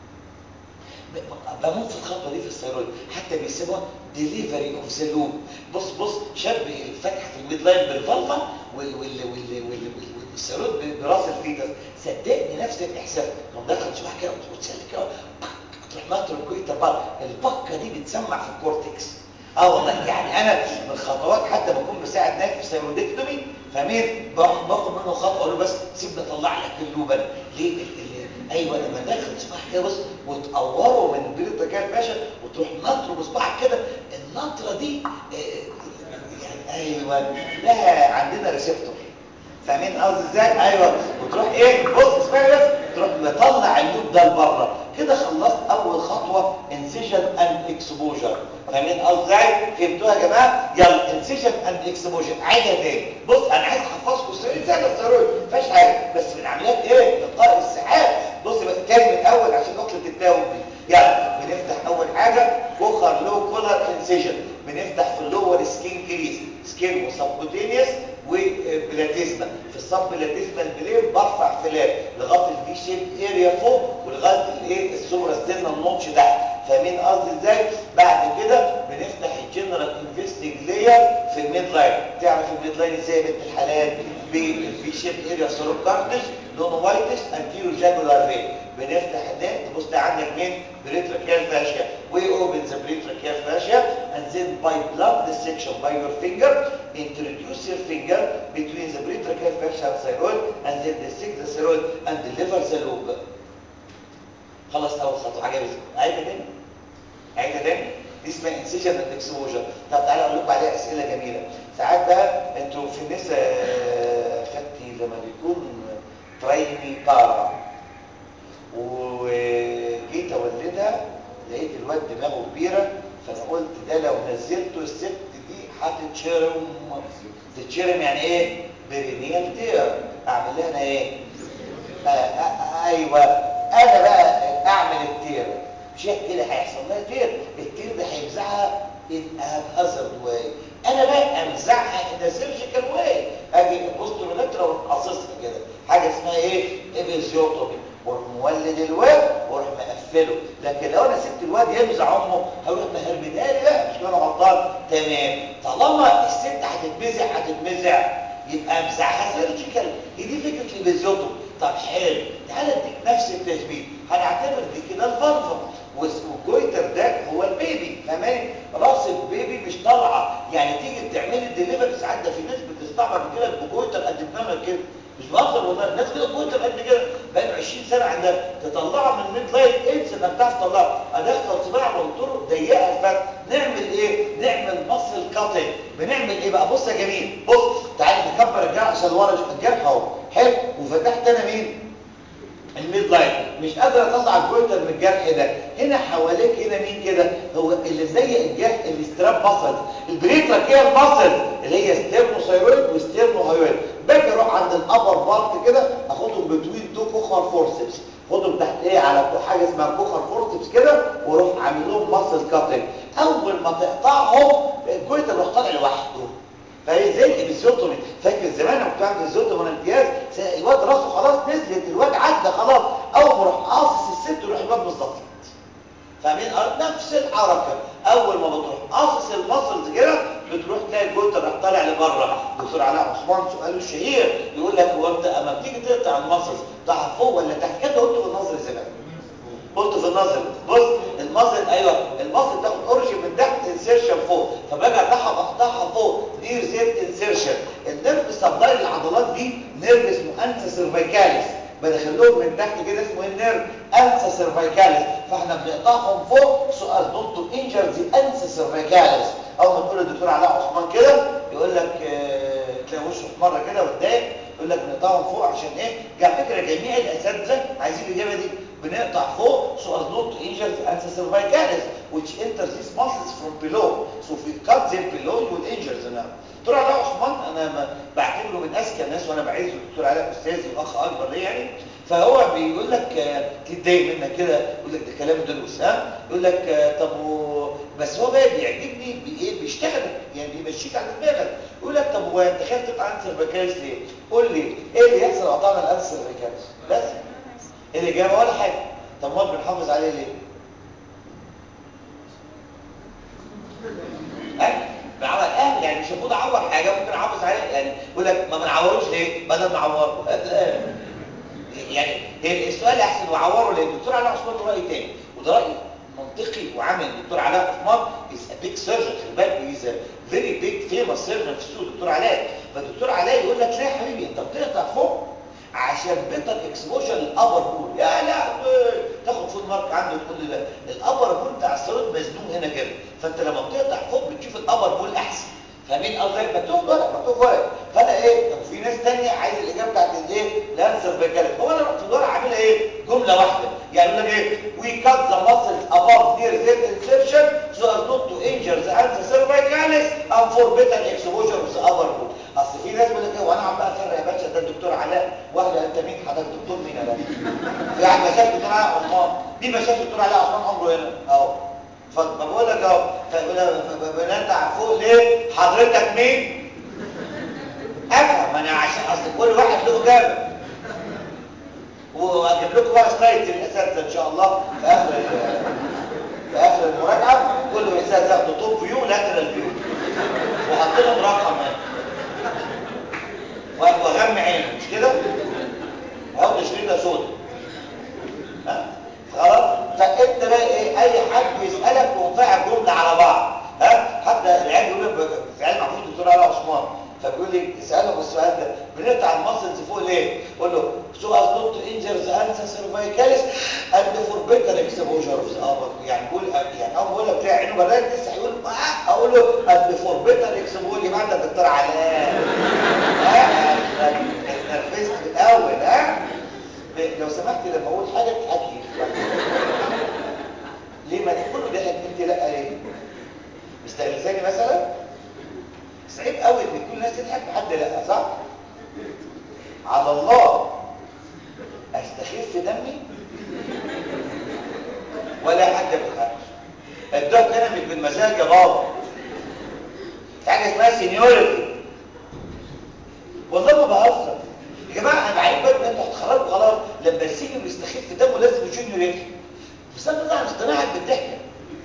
بموت في الخطوه دي في الثيرويد حتى بيسموها ديليفري اوف ذا لوب بص بص شاب الفتحه في الميد لاين بالفلفه وال وال وال وال والثيرويد براس الفيتس صدقني نفس الاحساس لما دخل شبه كده وتسلك كده تروح نطر الكويتا بره البكه دي بتسمع في الكورتكس اه والله يعني انا من الخطوات حتى بكون بساعد ناس في سيرودكتومي فاهمين باخد منه خطوه اقول له بس سيبني اطلع لك اللوب انا ليه اللي ايوه لما داخل صباح كده بص وتقوره من البيت الرجال باشا وتروح نطره بصباعك كده النطره دي آه يعني ايوه لها عندنا ريسبتور فاهمين قصدي ازاي ايوه وتروح ايه بص اسمعي بس تروح مطلع اللوب ده لبره كده خلصت اول خطوه انسيجن اند اكسبوجر فاهمين قصدي ازاي فهمتوها يا جماعه يلا انسيجن اند اكسبوجر عيدها تاني بص انا عايز احفظكم السؤال ازاي ده الضروري ما فيهاش حاجه بس من عمليات ايه لقاء السحاب بص بقى تاني من الاول عشان نقطه التاوب دي يلا بنفتح اول حاجه كوخر لو كولر انسيجن بنفتح في اللور سكين كريس سكين وسبكوتينيوس وبلاتيزما في الصب بلاتيزما البلين برفع فلاب لغايه الفي شيب اريا فوق ولغايه الايه السوبرا ستيرنا النوتش تحت فاهمين قصدي ازاي بعد كده بنفتح الجنرال انفستنج لاير في الميد لاين تعرف الميد لاين ازاي يا بنت الحلال بالفي شيب اريا سوروكارتس لونه وايتس انتيرو جاكولار ري بنفتح ده تبص عندك مين بريتراكيال فاشيا we open the brachial fascia and then by blood dissection by your finger introduce your finger between the brachial fascia and thyroid and then dissect the thyroid and deliver the lobe خلاص اول خطوه عجبتك عيدها تاني عيدها تاني دي اسمها انسيجن اند اكسبوجر طب تعالى اقول لكم عليها اسئله جميله ساعات بقى انتوا في النساء خدتي لما بيكون ترايمي بارا وجيت اولدها لقيت الواد دماغه كبيره فانا قلت ده لو نزلته الست دي هتتشرم تتشرم يعني ايه برينيال تير اعمل لها انا ايه آه آه ايوه انا بقى اعمل التير مش كده هيحصل لها تير التير ده هيفزعها ان هازارد واي انا بقى امزعها ان سيرجيكال واي اجي بوسترولاترا واقصصها كده حاجه اسمها ايه ابيزيوتومي واروح مولد الواد واروح مقفله لكن لو انا سبت الواد يمزع امه هروح مهربدها لي بقى مش انا غلطان تمام طالما الست هتتمزع هتتمزع يبقى امزعها سيرجيكال هي دي فكره الابيزيوتومي طب حلو تعالى اديك نفس التشبيه هنعتبر دي كده الفرفه والجويتر ده هو البيبي فاهماني راس البيبي مش طالعه يعني تيجي تعملي الدليفري ساعات ده في ناس بتستعبط كده بجويتر قد دماغك كده مش بهزر والله الناس كده جويتر قد كده بقى 20 سنه عندها تطلعها من ميد لاين انس انك تعرف تطلعها ادخل صباع والطرق ضيقه الفتح نعمل ايه نعمل مصل كاتنج بنعمل ايه بقى بص يا جميل بص تعالى نكبر الجرح عشان ورا الجرح اهو حلو وفتحت انا مين الميد لاين مش قادر اطلع الجويتر من الجرح ده هنا حواليك هنا مين كده هو اللي زي الجرح الاستراب ماسلز البريتراكيال ماسلز اللي هي ستيرنوثايرويد وستيرنوهايرويد باجي اروح عند الابر بارت كده اخدهم بتوين تو كوخر فورسبس خدهم تحت ايه على حاجه اسمها كوخر فورسبس كده واروح عامل لهم ماسل كاتنج اول ما تقطعهم الجويتر يروح طالع لوحده فهي زي الابيزيوتومي فاكر زمان لما كنت بعمل ابيزيوتومي وانا امتياز الواد راسه خلاص نزلت الواد عدى خلاص اول ما اروح قاصص الست يروح الواد بالظبط فاهمين نفس الحركه اول ما بتروح قاصص المسلز كده بتروح تلاقي الجوتر راح طالع لبره دكتور علاء عثمان سؤاله الشهير يقول لك هو انت اما بتيجي تقطع المسلز تقع فوق ولا تحت كده قلت في النظر زمان قلت في النظر بص المصل ايوه المصل تاخد اوريجين من تحت انسيرشن فوق فباجي اقطعها بقطعها فوق نير زيت انسيرشن النيرف سبلاي للعضلات دي نيرف اسمه انسا سيرفيكاليس بدخل لهم من تحت كده اسمه النيرف انسا سيرفيكاليس فاحنا بنقطعهم فوق سؤال دكتور انجر دي انسا سيرفيكاليس اول ما تقول للدكتور علاء عثمان كده يقول لك اه تلاقي وشه في مره كده واتضايق يقول لك بنقطعهم فوق عشان ايه على فكره جميع الاساتذه عايزين الاجابه دي بنقطع فوق so as not to injure the ancestor cervicalis which enters these muscles from below so if you cut them below you will injure the nerve دكتور علاء عثمان انا بعتبره من اذكى الناس وانا بعزه الدكتور علاء استاذي واخ اكبر ليا يعني فهو بيقول لك تتضايق منك كده يقول لك ده كلام دروس ها يقول لك طب و... بس هو بقى بيعجبني بايه بيشتغل يعني بيمشيك على دماغك يقول لك طب هو انت خايف تقطع انسر فيكاليس ليه قول لي ايه اللي يحصل لو قطعنا الانسر فيكاليس بس الاجابه ولا حاجه طب ما بنحافظ عليه ليه بعمل اهل يعني مش المفروض اعور حاجه ممكن احافظ عليه يعني يقول لك ما بنعوروش ليه بدل ما اعوره يعني هي السؤال احسن واعوره ليه الدكتور علاء عثمان له راي تاني وده راي منطقي وعمل الدكتور علاء عثمان از ا بيج سيرجن خلي بالك از فيري بيج فيمس سيرجن في السوق الدكتور علاء فالدكتور علاء يقول لك لا يا حبيبي انت بتقطع فوق عشان بيتر اكسبوجر للابر بول يا لا تاخد فول مارك عنده تقول لي لا الابر بول بتاع السيرويد مزنوق هنا كده فانت لما بتقطع فوق بتشوف الابر بول احسن فاهمين قصدي مكتوب ورق مكتوب ورق فانا ايه طب في ناس ثانيه عايز الاجابه بتاعت الايه لانسر فيكاليس هو انا رحت الورق عاملها ايه جمله واحده يعني يقول لك ايه we cut the muscles above near the insertion so as not to injure the answer cervicalis and for better exposure of the upper body اصل في ناس بيقول لك ايه وانا عم بقى افرق يا باشا ده الدكتور علاء واحد انت مين حضرتك دكتور مين يا باشا في واحد ما شاف دكتور علاء عثمان مين ما شاف دكتور علاء عثمان عمره هنا اهو اتفضل ما بقول لك اهو بنرجع فوق ليه حضرتك مين افهم انا عشان اصل كل واحد له اجابه واجيب لكم بقى سلايد الاساتذه ان شاء الله في اخر في اخر المراجعه كل استاذ ياخد توب فيو لاترال فيو وحط لهم رقم هنا واغمي عينه مش كده اهو شريطه سودا ها خلاص فانت بقى ايه اي حد بيسالك وقطع جمله على بعض ها حتى العيال بيقول لك في علم محفوظ الدكتور علي عثمان فبيقول لي اسالهم السؤال ده بنقطع المسلز فوق ليه قول له so as not to injure the answer cervicalis and for better exposure of the upper يعني بقول يعني هو بقول لك عينه بدات لسه هيقول آه اقول له and for better exposure يبقى انت الدكتور علاء ها اتنرفزت في الاول ها لو سمحت لما اقول حاجه تضحكي ليه ما كله ضحك انت لا ليه مستغلساني مثلا صعيب قوي ان كل الناس تضحك لحد لا صح على الله استخف دمي ولا حد بيضحكش الضحك انا مش بالمزاج يا بابا في حاجه اسمها سينيورتي والله ما بهزر يا جماعه انا بعيد بقى انتوا هتخرجوا خلاص لما السينيور يستخف دمه لازم جونيور يضحك بس انا طبعا اقتنعت بالضحكه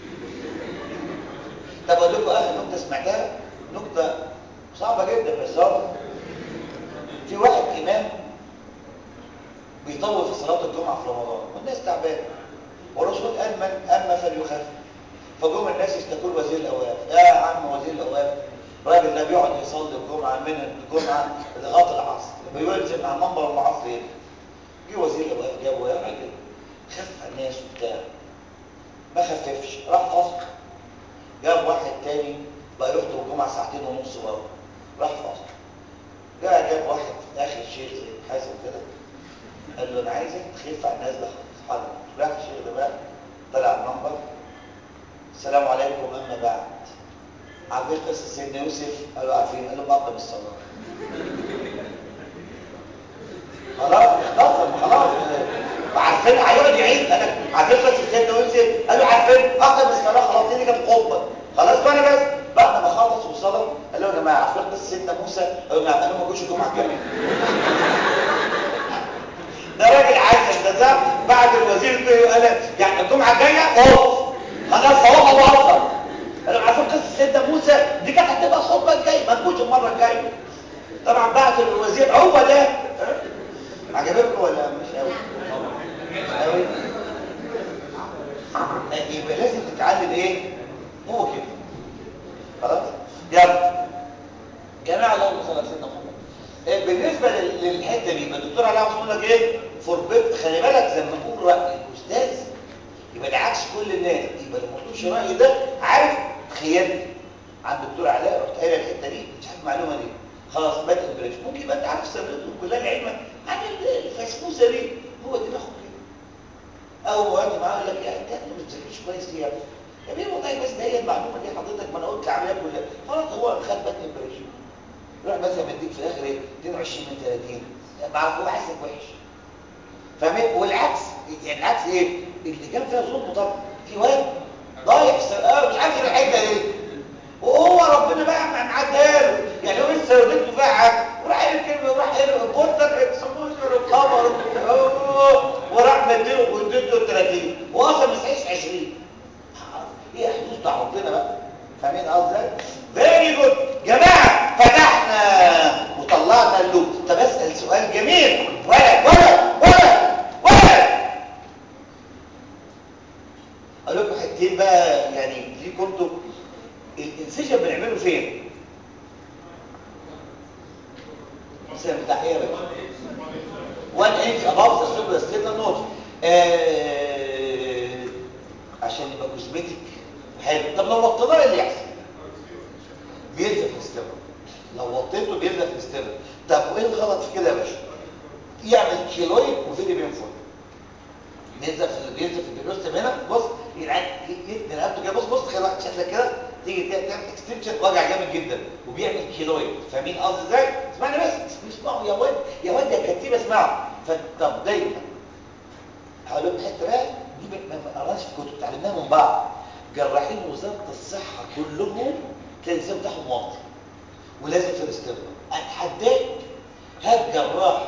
طب اقول لكم اخر نكته سمعتها نكته صعبه جدا بس هو في واحد امام بيطول في صلاه الجمعه في رمضان والناس تعبانه والرسول قال من اما فليخف فجم الناس يشتكوا وزير الاوقاف يا عم وزير الاوقاف الراجل ده بيقعد يصلي الجمعه من الجمعه لغايه العصر بيلزم على المنبر العصر هنا جه وزير الاوقاف جابه يا راجل خف الناس وبتاع ما خففش راح فصل جاب واحد تاني بقى يخطب الجمعه ساعتين ونص برضه راح فصل جاء جاب واحد اخر شيخ زي حازم كده قال له انا عايزك تخف على الناس ده خالص راح الشيخ ده بقى طلع المنبر السلام عليكم اما بعد عارفين قصه سيدنا يوسف قالوا عارفين قالوا بقى بالصلاه خلاص اختصر خلاص عارفين هيقعد يعيد قال لك عارفين قصه سيدنا يوسف قالوا عارفين اقم الصلاه خلاص دي كانت خطبه خلاص وانا بس بعد ما خلص وصلى قال لهم يا جماعه عارفين قصه سيدنا موسى قالوا نعم قالوا ما جوش الجمعه الجايه ده راجل عسل ده ده بعد الوزير قال يعني الجمعه الجايه اوف خلاص هو بهزر قالوا عارفين قصه سيدنا موسى دي كانت هتبقى الخطبه الجايه ما تجوش المره الجايه طبعا بعت الوزير هو ده عجبكم ولا مش قوي قوي يبقى لازم تتعلم ايه هو كده خلاص يلا جماعه اللهم صل على سيدنا محمد بالنسبه للحته دي الدكتور علاء عثمان لك ايه فوربيت خلي بالك لما اقول راي الاستاذ يبقى ده عكس كل الناس يبقى اللي ما قلتوش رايي ده عارف خيانتي عند الدكتور علاء رحت قايل الحته دي مش عارف المعلومه دي خلاص بات امبريشن ممكن يبقى انت عارف سببته كلها العلم عن الفسفوسه دي هو دماغه كده او وقت معاه يقول لك يا انت ما بتذاكرش كويس ليه يا ابني يا بيه والله بس ده هي المعلومه دي حضرتك ما انا قلت العمليه كلها خلاص هو خد بات امبريشن يروح مثلا مديك في الاخر ايه 22 من 30 مع هو حاسك وحش فاهم والعكس يعني العكس ايه اللي كان فيها ظلم طبعا في واد ضايع اه مش عارف الحته دي وهو ربنا بقى معدها له يعني هو لسه ولدته فيها حاجه وراح قال كلمه وراح قال البوتر اكسبوجر القمر وراح مديله واديته 30 واصلا ما يسعيش 20 ايه حدود بتاع ربنا بقى فاهمين قصدي فيري جود جماعه فتحنا وطلعنا اللوب طب اسال سؤال جميل ولد ولد ولد ولد اقول لكم حتتين بقى يعني ليكم انتوا الانسجن بنعمله فين مثلا بتاع ايه يا باشا 1 انش اباف ذا سوبر ستيبل نوت عشان يبقى كوزمتيك حلو طب لو وطيناه اللي يحصل بينزل في حطيته بيلزق في الاستيرن طب وايه الغلط في كده يا باشا يعمل كيلويد وفيري بينفول بيلزق في بيلزق في البيروستم هنا بص يلعب يتني رقبته كده بص بص تخيل واحد شكلك كده تيجي تعمل اكستنشن وجع جامد جدا وبيعمل كيلويد فاهمين قصدي ازاي اسمعني بس اسمعوا يا واد يا واد يا كتيب اسمعوا فطب دايما هقول لكم حته بقى دي ما قراناش في كتب اتعلمناها من بعض جراحين وزاره الصحه كلهم تلاقي الانسان بتاعهم واطي ولازم في الاستقبال اتحداك هات جراح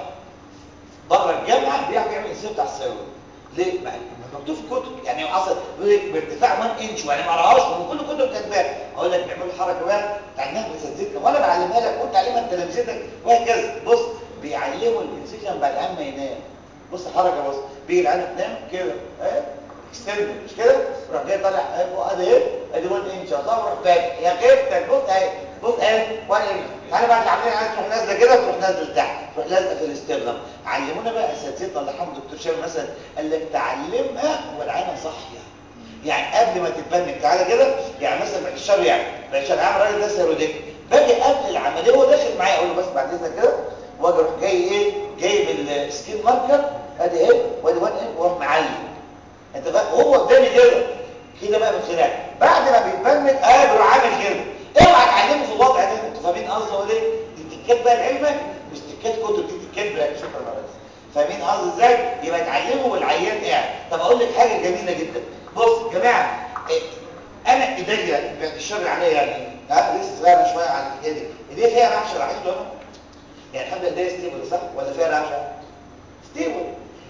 بره الجامعه بيعرف يعمل الانسان بتاع السيروم ليه؟ ما مكتوب في الكتب يعني حصل بارتفاع 1 انش وانا ما اقراهاش من كل الكتب كاتباها اقول لك بيعملوا الحركه بقى تعلمها باساتذتنا وانا بعلمها لك وانت تعلمها انت لمستك وهكذا بص بيعلموا الانسجن بعد ما ينام بص الحركه بص بيجي العين تنام كده اهي اكستند مش كده راح جاي طالع ادي ايه ادي 1 انش اطلع روح فاتح يا خيبتك بص اهي بص اهي 1 انش تعالى بقى العمليه عايز تروح نازله كده تروح نازله تحت تروح لازقه في الاسترنم علمونا بقى اساتذتنا الله يرحمه دكتور شامل مثلا قال لك تعلمها والعينه صاحيه يعني قبل ما تتبنك تعالى كده يعني مثلا بعد الشر يعني بعد الشر عامل راجل ده سيروديك باجي قبل العمليه هو داخل معايا اقول له بس بعد اذنك كده واجي اروح جاي ايه جايب السكين ماركر ادي ايه وادي وان ايه واروح معلم انت بقى هو قدامي كده كده بقى من خلال بعد ما بيتبنك اه بيروح عامل كده اوعى تعلمه في الوضع ده انتوا فاهمين قصدي اقول ايه دي تكات بقى لعلمك مش تكات كتب دي تكات بقى شكرا يا ريس فاهمين قصدي ازاي يبقى اتعلمه والعيان قاعد طب اقول لك حاجه جميله جدا بص يا جماعه إيه؟ انا ايديا بعد الشر عليا يعني ها لسه صغيره شويه على الحكايه دي ايديا فيها رعشه رعشه انا يعني الحمد لله ايديا ستيبل صح ولا فيها رعشه ستيبل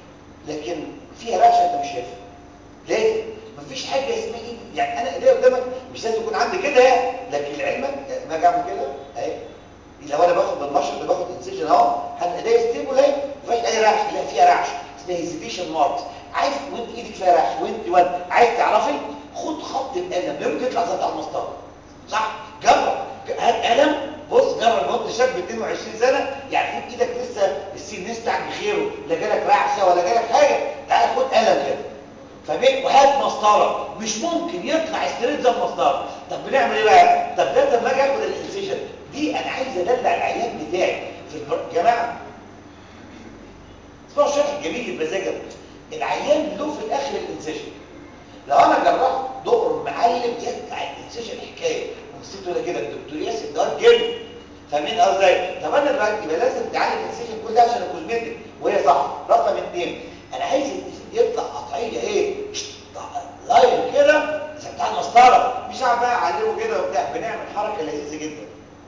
لكن فيها رعشه انت مش شايفها لازم مفيش حاجه اسمها ايه يعني انا ايديا قدامك مش لازم يكون عندي كده لكن لعلمك ما اجي اعمل كده اهي لو انا باخد بالمشرط باخد انسجن اهو هتبقى ايديا ستيبل اهي ما فيهاش اي رعش لا فيها رعش اسمها هيزيتيشن مارك عايز وانت ايدك فيها رعش وانت وانت عايز تعرفي خد خط القلم يمكن يطلع زي بتاع المسطره صح جرب هات قلم بص جرب نط شاب 22 سنه يعني في ايدك لسه السين نستعك بخيره لا جالك رعشه ولا جالك حاجه تعال خد قلم كده فبين وهات مسطره مش ممكن يطلع ستريت زي المسطره طب بنعمل ايه بقى طب ده لما اجي اخد الانسيجن دي انا عايز ادلع العيان بتاعي في البر... جماعه اسمعوا الشرح الجميل للمزاجر العيان له في الاخر الانسيجن لو انا جربت دقر معلم يدفع الانسيجن حكايه ونسيت ولا كده الدكتور ياسر ده جامد فاهمين قصدي طب انا دلوقتي يبقى لازم تعالج الانسيجن كل ده عشان الكوزمتيك وهي صح رقم اثنين انا عايز الانسيجن يطلع قطعيه ايه لاين كده زي بتاع المسطره مش عارف بقى اعلمه كده وبتاع بنعمل حركه لذيذه جدا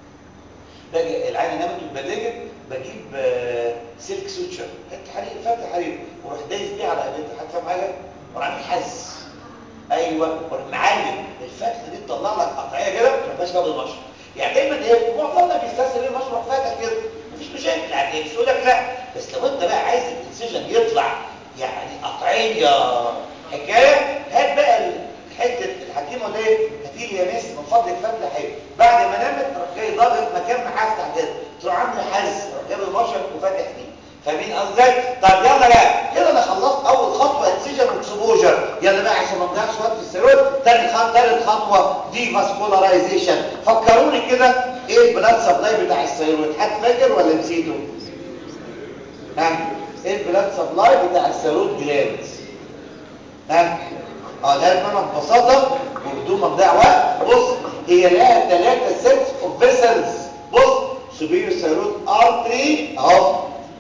باجي العين نامت واتبلجت بجيب سلك سوتشر حته حرير فتح حرير واروح دايس بيه على قبلتها حد فاهم حاجه واروح عامل حز ايوه واروح معلم الفتحه دي تطلع لك قطعيه كده ما تبقاش قبل المشرط يعني دايما ايه معظمنا بيستسهل ايه المشرط فاتح كده مفيش مشاكل يعني يقول لك لا بس لو انت بقى عايز الانسجن يطلع يعني قطعيه حكايه هات بقى حته الحكيمه ده هاتي لي يا مس من فضلك فتله حلو بعد ما نامت تروح جاي ضاغط مكان ما هفتح كده تروح عامل حز تروح جايب المشرط وفاتح فيه فاهمين قصدي طب يلا بقى كده انا خلصت اول خطوه انسجن واكسبوجر يلا بقى عشان ما نضيعش وقت في السيروت تاني خطوه ثالث خطوه دي فاسكولارايزيشن فكروني كده ايه البلاد سبلاي بتاع السيروت حد فاكر ولا نسيته ها ايه البلاد سبلاي بتاع السيروت جلاندز ها اه ده انا ببساطه وبدون ما نضيع وقت بص هي لها ثلاثه سيتس اوف فيسلز بص سوبيريور سيروت ارتري اهو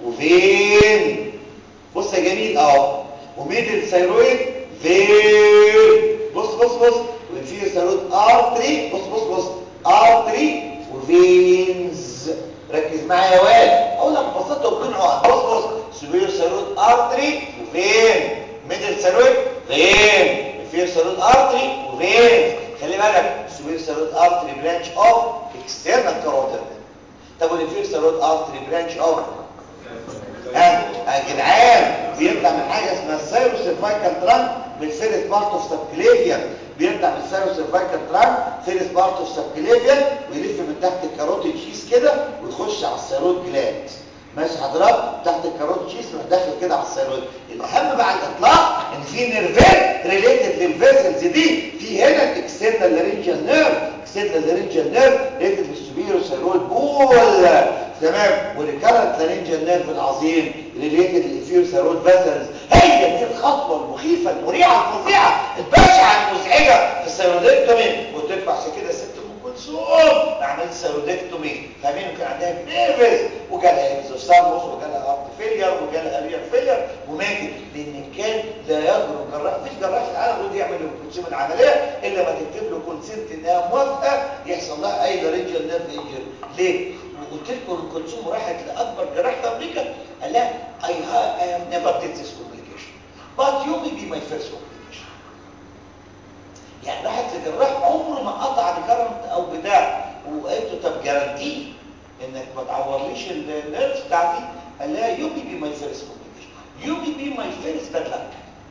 وفين بص يا جميل اهو وميدل ثيرويد فين بص بص بص وانفيريور ثيرويد ارتري بص بص بص ارتري وفينز ركز معايا يا واد اقول لك ببساطه وبدون عقد بص بص سوبيريور ثيرويد ارتري وفين ميدل ثيرويد فين انفيريور ثيرويد ارتري وفين خلي بالك سوبيريور ثيرويد ارتري برانش اوف اكسترنال كاروتيد طب والانفيريور ثيرويد ارتري برانش اوف ها يا جدعان بيطلع من حاجه اسمها السايرو سيرفايكال ترانك بالفيرست بارت اوف سبكليفيان بيطلع من السايرو سيرفايكال ترانك فيرست بارت اوف سبكليفيان ويلف من تحت الكاروتيد شيس كده ويخش على الثيرويد جلاند ماشي حضرتك تحت الكاروتيد شيس يروح داخل كده على الثيرويد الاهم بقى على الاطلاق ان في نيرفات ريليتد للفيسلز دي في هنا الاكسترنال لارنجال نيرف اكسترنال لارنجال نيرف ريليتد للسوبيريور ثيرويد بول راديال نيرف العظيم ريليتد للفير ثيرويد فاسلز هي دي الخطوه المخيفه المريعه الفظيعه البشعه المزعجه في الثيرويدكتومي وتدفع عشان كده ست ام كلثوم عملت ثيرويدكتومي فاهمين كان عندها نيرفز وجالها اكزوساموس وجالها ارت فيلير وجالها ريال فيلير وماتت لان كان لا يجرؤ جراح مفيش جراح في العالم يقدر يعمل ام كلثوم العمليه الا ما تكتب له كونسنت انها موافقه يحصل لها اي ريجل نيرف انجري ليه؟ وقلت لكم ام كلثوم راحت لاكبر جراح في امريكا قال لها I have, I have never did this complication but you may be my first complication يعني راحت لجراح عمره ما قطع ريكارنت او بتاع وقالت له طب جارانتي انك ما تعورليش النيرف بتاعتي قال لها you may be my first complication you may be my first bad luck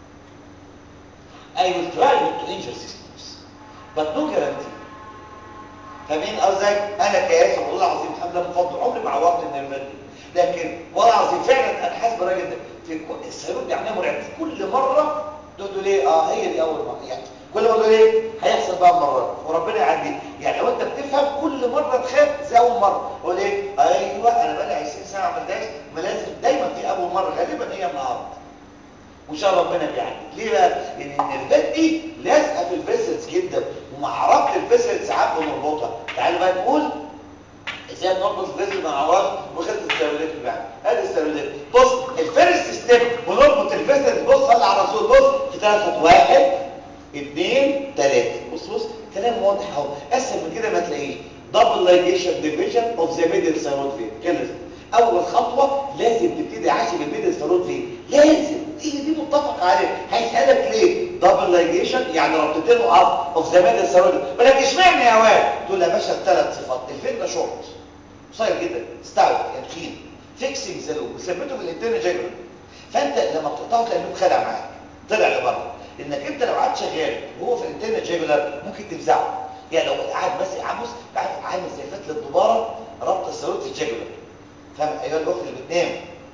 I will try not to injure systems but no guarantee فاهمين قصدي انا كياسر والله العظيم الحمد لله من فضل عمري ما عورت النيرفات دي لكن والله العظيم فعلا انا حاسس بالراجل ده في كل السيروت دي عمليه مرعبه في كل مره تقول له ليه اه هي دي اول مره يعني كل ما تقول ايه هيحصل بقى مرات وربنا يعدي يعني لو انت بتفهم كل مره تخاف زي اول مره قول ايه ايوه انا بقى لي 20 سنه ما عملتهاش ما لازم دايما في اول مره غالبا هي النهارده وان شاء الله ربنا بيعدي ليه بقى لان النرفات دي لازقه في الفيسلز جدا ومع ربط الفيسلز ساعات بنربطها تعالوا بقى نقول ازاي نربط الفيسل مع عوار وخدت السيروليت بتاعنا ادي السيروليت بص الفيرست ستيب ونربط الفيسل بص صلي على الرسول بص في ثلاث خطوات واحد اثنين ثلاثه بص بص كلام واضح اهو اسهل من كده ما تلاقيه دبل لايجيشن ديفيجن اوف ذا ميدل ثيرويد فين كده اول خطوه لازم تبتدي عاشي بالميدل ثيرويد فين لازم دي دي متفق عليه هيسالك ليه دبل لايجيشن يعني ربطتين وعرض اوف ذا ميدل ثيرويد بقول لك اشمعنى يا واد تقول يا باشا الثلاث صفات الفين ده شورت قصير جدا ستاوت يعني تخين فيكسنج ذا لوب ثبته بالانترنال جاجر فانت لما بتقطعه تلاقي اللوب خلع معاك طلع لبره انك انت لو قعدت شغال وهو في الانترنال جاجولار ممكن تفزعه يعني لو قاعد ماسك عامل قاعد عامل زي فتله الدباره ربط الثيرويد في الجاجولار فاهم ايها الاخت اللي بتنام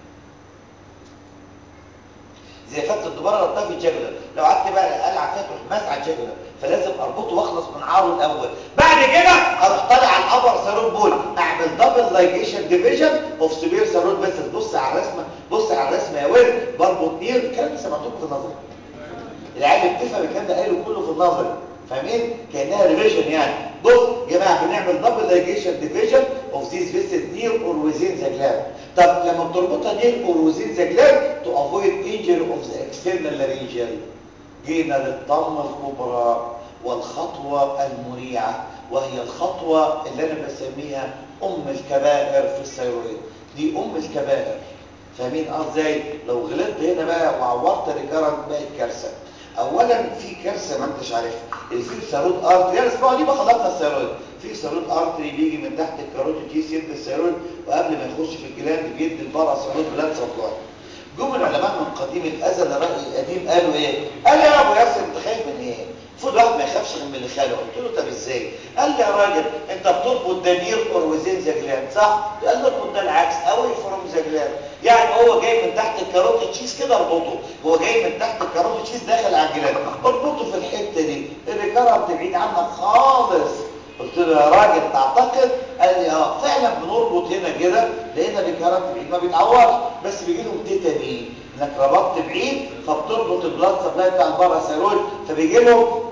زي فتله الدباره ربطها في الجاجولار لو قعدت بقى العب فيها تروح ماسك على الجاجولار فلازم اربطه واخلص من عاره الاول بعد كده اروح طالع على الابر ثيرويد بول اعمل دبل لايجيشن ديفيجن اوف سيفير ثيرويد بس بص على الرسمه بص على الرسمه يا ولد بربط نير الكلام ده سمعتوه في النظري العيال اللي بتفهم الكلام ده قايله كله في النظري فاهمين كانها ريفيجن يعني بص يا جماعه بنعمل دبل لايجيشن ديفيجن اوف ذيس فيسل نير اور ويزين ذا جلاند طب لما بتربطها نير اور ويزين ذا جلاند تو افويد انجري اوف ذا اكسترنال لارينجال جينا للضمه الكبرى والخطوه المريعه وهي الخطوه اللي انا بسميها ام الكبائر في الثيرويد دي ام الكبائر فاهمين ازاي لو غلطت هنا بقى وعورت ريكارنت بقت كارثه اولا في كارثه ما انتش عارفها اللي في ثيرويد ارتري يعني اسمعوا دي بقى خلصنا الثيرويد في ثيرويد ارتري بيجي من تحت الكاروتيد كيس يدي الثيرويد وقبل ما يخش في الجلاند بيدي البارا ثيرويد بلاد سبلاي جم العلماء من قديم الازل الراي القديم قالوا ايه قال لي يا ابو ياسر انت خايف من ايه المفروض واحد ما يخافش من اللي خاله قلت له طب ازاي قال لي يا راجل انت بتربط ده نير اور وزين ذا جلاند صح قال له اربط ده العكس اوي فروم ذا جلاند يعني هو جاي من تحت الكاروتيد تشيز كده اربطه هو جاي من تحت الكاروتيد تشيز داخل على الجلاند اربطه في الحته دي الريكارنت بعيد عنك خالص قلت له يا راجل تعتقد قال لي اه فعلا بنربط هنا كده لقينا الريكارنت بعيد ما بيتعورش بس بيجي لهم تيتاني انك ربطت بعيد فبتربط البلاد سبلاي بتاع الباراسيرويد فبيجي لهم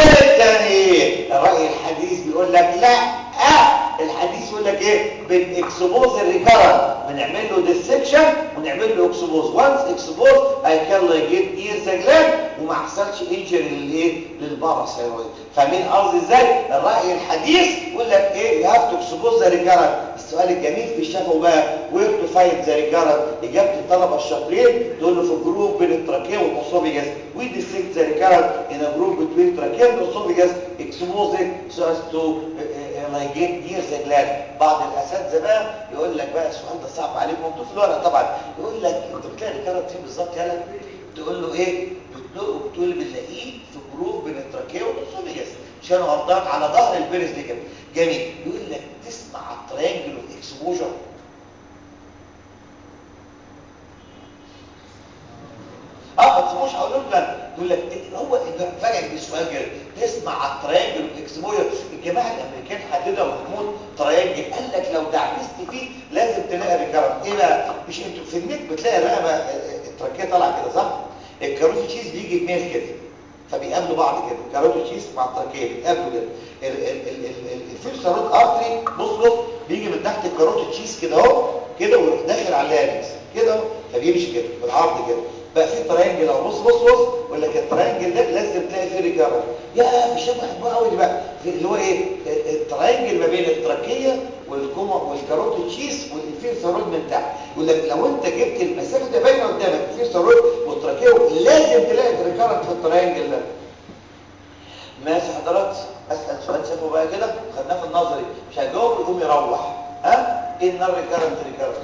تيتاني الراي الحديث بيقول لك لا اه الحديث يقول لك ايه بنكسبوز الريكارنت بنعمل له ديسكشن ونعمل له اكسبوز وانس اكسبوز اي كان جيت نير ذا جلاند وما حصلش انجري للايه للباراسيرويد فاهمين قصدي ازاي الراي الحديث يقول لك ايه يو هاف تو اكسبوز ذا ريكارنت السؤال الجميل في الشفوي بقى وير تو فايند ذا ريكارنت اجابه الطلبه الشاطرين تقول له في الجروب بين التراكيه والاسوفيجاس وي ديسكت ذا ريكارنت ان ا جروب بين التراكيه والاسوفيجاس اكسبوز سو از تو لايجيت نير ذا جلاند بعض الاساتذه بقى يقول لك بقى السؤال ده صعب عليك مكتوب في الورقه طبعا يقول لك انت بتلاقي ريكارنت فين بالظبط يالا تقول له ايه بتلاقيه بتقول بنلاقيه في جروب بين التراكيه والاسوفيجاس عشان غلطان على ظهر البيرس دي كده جميل يقول لك تسمع التريانجل اكسبوجر اه ما تسمعوش هقول لك يقول لك هو فاجئ بالسؤال كده تسمع التريانجل اكسبوجر الجماعه الامريكان حددوا محمود تريانجل قال لك لو دعبست فيه لازم تلاقي ريكارنت ايه بقى مش انتوا في النت بتلاقي الرقبه التركيه طالعه كده صح الكاروتي تشيز بيجي بميل كده فبيقابلوا بعض كده كاروتي تشيز مع التركيه بيتقابلوا كده الفيرساروت ارتري بص بص بيجي من تحت الكاروتي تشيز كده اهو كده ويروح داخل على اللارنكس كده اهو فبيمشي كده بالعرض كده بقى في ترينجل اهو بص بص بص ولا لك الترينجل ده لازم تلاقي فيه ريكارنت يا في شبه بحبه قوي بقى في اللي هو ايه الترينجل ما بين التركيه والكوما والكاروتي تشيز والفيرساروت من تحت يقول لك لو انت جبت المسافه ده باينه قدامك الفيرساروت والتركيه لازم تلاقي ريكارنت في الترينجل ده ماشي حضرات اسال سؤال شافه بقى كده خدناه في النظري مش هجاوب يقوم يروح ها ايه النار ريكارنت ريكارنت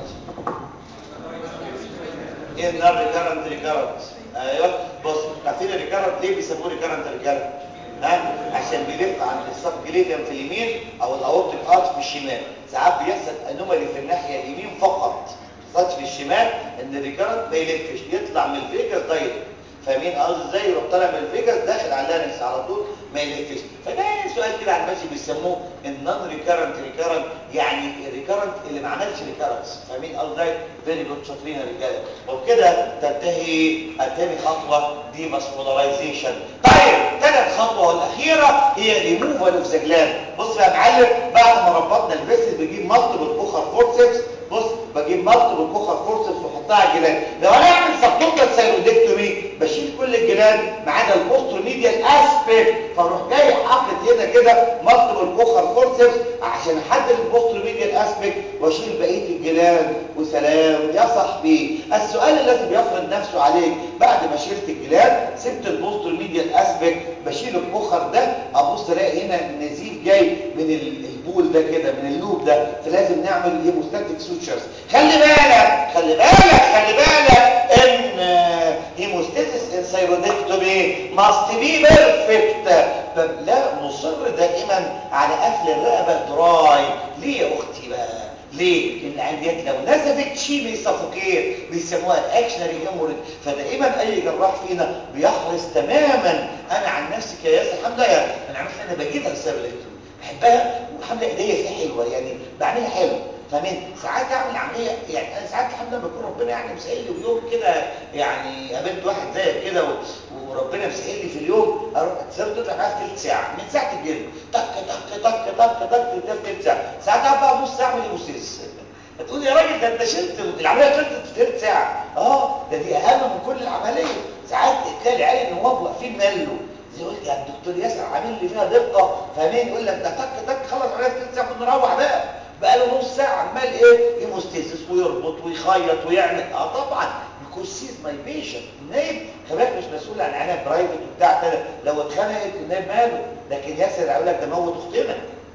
ايه النار ريكارنت ريكارنت ايوه بص عارفين الريكارنت ليه بيسموه ريكارنت ريكارنت ها عشان بيلف عند السب جليفيان في اليمين او الاورتيك ارت في الشمال ساعات بيحصل انومالي في الناحيه اليمين فقط ما في الشمال ان الريكارنت ما يلفش يطلع من الفيجاس دايركت فاهمين قصدي ازاي يروح طالع من الفيجاس داخل على اللارنكس على طول ما يلفش فده سؤال كده على الماشي بيسموه النون ريكارنت ريكارنت يعني الريكارنت اللي ما عملش ريكارنس فاهمين قصدي ازاي فيري جود شاطرين يا رجاله وبكده تنتهي الثاني خطوه دي فاسكولارايزيشن طيب ثالث خطوه والاخيره هي ريموفال اوف ذا جلاند بص يا معلم بعد ما ربطنا الفيسل بيجيب مالتيبل كوخر فورسبس بص بجيب مالتيبل كوخر فورسبس واحطها على الجلاند لو انا اعمل سبتوتال سيرودكتومي بشيل كل الجلاند ما عدا البوستروميديال اسبيكت فاروح جاي حاطط هنا كده مالتيبل كوخر فورسبس عشان احدد البوستروميديال اسبيكت واشيل بقيه الجلاند وسلام يا صاحبي السؤال الذي بيفرض نفسه عليك بعد ما شلت الجلاند سبت البوستروميديال اسبيكت بشيل الكوخر ده ابص الاقي هنا نزيف جاي من البول ده كده من اللوب ده فلازم نعمل هيموستاتيك سوتشرز خلي بالك خلي بالك خلي بالك ان هيموستاتيس انسيرودكتومي ماست بي بيرفكت لا نصر دائما على قفل الرقبه دراي ليه يا اختي بقى ليه؟ لان العيان لو نزفت شيء بيسفوكيت بيسموها الاكشنري هيموريد فدائما اي جراح فينا بيحرص تماما انا عن نفسي كياسر الحمد لله انا عملت انا بجيبها السيروليكتومي بحبها والحمد لله ايديا فيها حلوه يعني بعملها حلو فاهمين ساعات اعمل عمليه يعني انا ساعات الحمد لله بكون ربنا يعني مسهل لي ويوم كده يعني قابلت واحد زيك كده وربنا مسهل لي في اليوم اروح صرت تطلع معايا في ثلث ساعه من ساعه الجلد طق طق طق طق طق ثلث ساعه ساعات بقى نص ساعه من يبصيص هتقول يا راجل ده انت شلت العمليه خلصت في ثلث ساعه اه ده دي اهم من كل العمليه ساعات تلاقي العيال النواب واقفين ملوا زي قلت يعني الدكتور ياسر عامل لي فيها دقه فاهمين يقول لك ده طق طق خلص عليها ثلث ساعه نروح بقى بقى له نص ساعه عمال ايه يمستسس ويربط ويخيط ويعمل اه طبعا because she's my patient النايب كمان مش مسؤول عن عنايه برايفت وبتاع كده لو اتخنقت النايب ماله لكن ياسر هيقول لك ده موت اختنا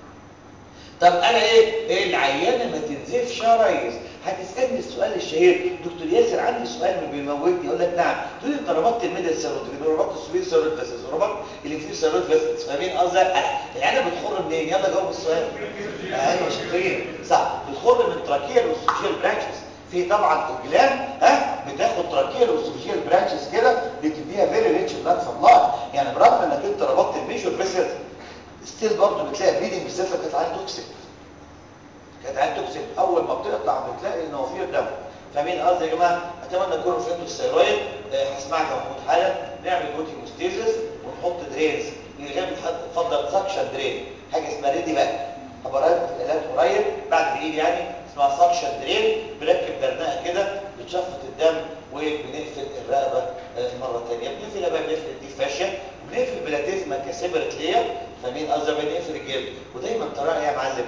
طب انا ايه ايه العيانه ما تنزفش يا ريس هتسالني السؤال الشهير دكتور ياسر عندي سؤال ما بيموتني اقول لك نعم تقول لي انت ربطت الميدل سيروت ربطت السوبير سيروت بس ربطت اللي فيه سيروت بس فاهمين قصدي العيانه بتخر منين يلا جاوب السؤال ايوه شاطرين صح بتخر من تراكيال والسوشيال برانشز في طبعا الجلان ها بتاخد تراكيال والسوشيال برانشز كده بتديها فيري ريتش بلاد سبلاي يعني برغم انك انت ربطت الميجور فيسلز ستيل برضه بتلاقي بليدنج بالذات لو كانت عين توكسيك كانت عين توكسيك اول ما بتقطع بتلاقي ان هو فيه دم فاهمين قصدي يا جماعه اتمنى تكونوا فهمتوا الثيرويد هسمعك يا محمود حالا نعمل جوتي موستيزس ونحط درينز لغايه تفضل سكشن درين حاجه اسمها ريدي باك خبرات في الالات قريب بعد بعيد يعني اسمها سكشن درين بنركب درنقه كده بتشفط الدم وبنقفل الرقبه مره ثانيه بنقفل بقى بنقفل دي فاشيه وبنقفل بلاتيزما كسيبرت لير فاهمين قصدي بنقفل الجلد ودايما تراعي يا معلم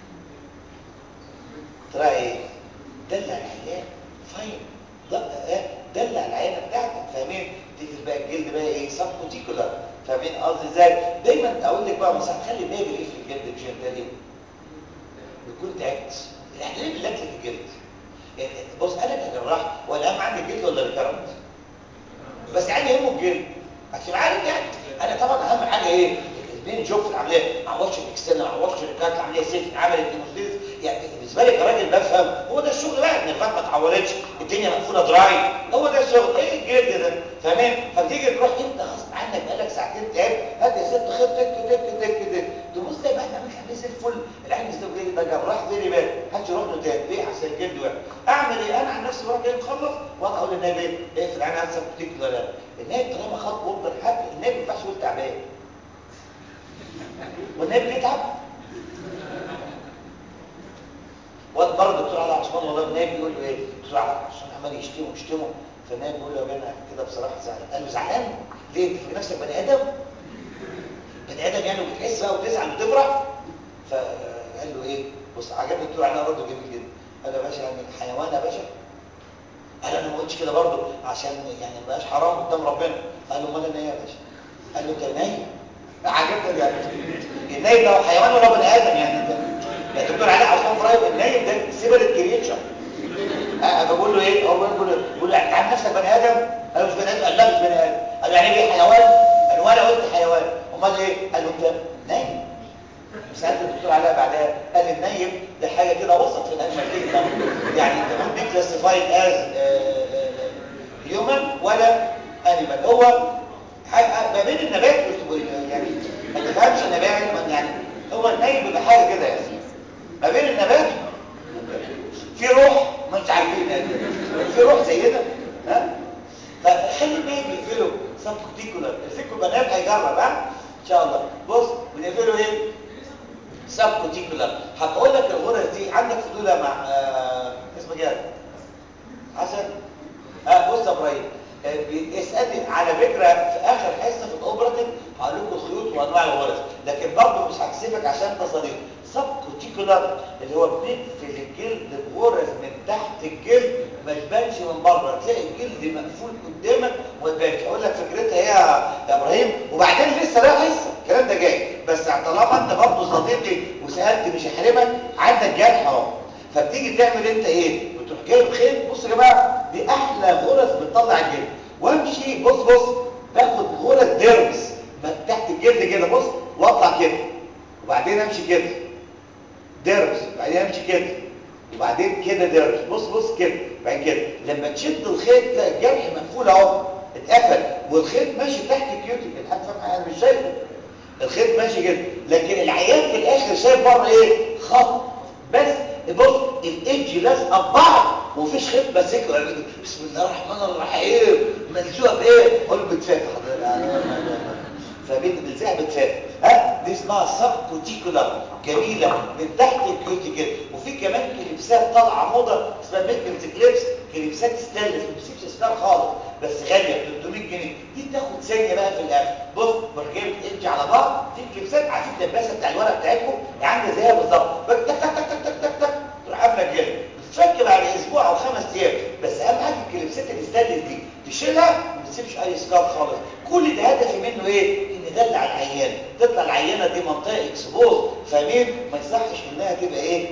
تراعي ايه دلع العيان فاين دلع العيانه بتاعتك فاهمين تقفل بقى الجلد بقى ايه سبكوتيكولار فاهمين قصدي ازاي دايما اقول لك بقى مثلا خلي النايب يقفل الجلد بجنتالين بتكون تعبت احنا ليه بنلاقي في الجلد يعني بص انا كجراح هو الاهم عندي الجلد ولا الريكارنت بس يعني يهمه الجلد عشان عارف يعني انا طبعا اهم حاجه ايه البين جوب في العمليه ما عوضش الاكسترنال ما عوضش الريكارنت العمليه سيف عملت هيموستيز يعني بالنسبه لي كراجل بفهم هو ده الشغل بقى ان الفات ما اتعولتش الدنيا مقفوله دراي هو ده الشغل ايه الجلد ده تمام فبتيجي تروح انت غصب عنك بقالك ساعتين تعب هات يا ست خد تك تك تك تك تبص تلاقي بعد زي الفل العين الزوجيه ده جراح فيري باد محدش يروح له تاني ليه عشان الجلد وقع اعمل ايه انا عن نفسي بروح جاي مخلص واقعد اقول للنايب ايه اقفل العين هات سبتيك ولا لا النايب طالما خد اوردر حد النايب ما ينفعش يقول تعبان والنايب بيتعب وقت برضه الدكتور علي عثمان والله النايب بيقول له ايه الدكتور علي عثمان عمال يشتمه يشتمه فالنايب بيقول له يا بنا كده بصراحه زعلان قال له زعلان ليه انت فاكر نفسك بني ادم بني ادم يعني وبتحس بقى وتزعل وتفرح فقال له ايه بص عجبني الدكتور علي رده جميل جدا قال له يا باشا يعني حيوان يا باشا قال انا ما قلتش كده برضه عشان يعني ما بقاش حرام قدام ربنا قال له امال انا ايه يا باشا قال له انت نايم عجبني يعني النايم ده حيوان ولا بني ادم يعني انت يا دكتور علاء عثمان فرايم النايم ده سيبرت كريتشر انا بقول له ايه هو بيقول له بيقول له انت عارف نفسك بني ادم انا مش بني ادم قال لا مش بني ادم قال له يعني ايه حيوان قال له انا قلت حيوان امال ايه قال له انت نايم سالت الدكتور علاء بعدها قال لي النايم ده حاجه كده وسط في الانيمال كينجدم يعني انت ممكن بي كلاسيفايد از هيومن ولا انيمال هو ما بين النبات يعني ما تفهمش النبات يعني هو النايم بيبقى حاجه كده يعني ما بين النبات في روح ما انت عارفين في روح زينا ها فخلي النايم يقفله سب كوتيكولار الفيكو بنات هيجرب ها ان شاء الله بص بنقفله ايه سب كوتيكولار هقول لك الغرز دي عندك فضوله مع آه اسمه جاد حسن اه بص يا ابراهيم اسالني على فكره في اخر حصه في الاوبراتيف هقول لكم الخيوط وانواع الغرز لكن برضه مش هكسفك عشان انت صديق سب كوتيكولار اللي هو بنقفل الجلد بغرز من تحت الجلد ما تبانش من بره تلاقي الجلد مقفول قدامك وما تبانش اقول لك فكرتها ايه يا ابراهيم وبعدين لسه لا حصه الكلام ده جاي بس طالما انت برضه صديقي وسالت مش هحرمك عندك جرح اهو فبتيجي تعمل انت ايه بتروح جايب خيط بص يا جماعه دي احلى غرز بتطلع الجلد وامشي بص بص باخد غرز ديرمس تحت الجلد كده بص واطلع كده وبعدين امشي كده ديرمس وبعدين امشي كده وبعدين كده ديرمس بص بص كده بعدين كده لما تشد الخيط تلاقي الجرح مقفول اهو اتقفل والخيط ماشي تحت الكيوتيكل حد فاهم انا مش شايفه الخيط ماشي كده لكن العيان في الاخر شايف بره ايه خط بس بص الايدج لازقه ببعض ومفيش خيط ماسكه بسم الله الرحمن الرحيم ملزوقه بايه قول بتفاف حضرتك فبنت بتزاح بتفاف ها دي اسمها سب كوتيكولار جميله من تحت الكيوتيكل وفي كمان كليبسات طالعه موضه اسمها ميكلز كليبس كليبسات ستانلس ما بتسيبش ستار خالص بس غاليه 300 جنيه دي تاخد ثانيه بقى في الاخر بص بروح ايدج على بعض في كليبسات عارفين اللباسه بتاع الورق بتاعتكم عامله زيها بالظبط تك تك تك تك تك تك تك تروح قافله الجلد بتفك بعد اسبوع او خمس ايام بس اهم حاجه الكليبسات الستانلس دي تشيلها ما تسيبش اي سكار خالص كل ده هدفي منه ايه ان ندلع العيان تطلع العيانه دي منطقه اكسبوز فاهمين ما يصحش انها تبقى ايه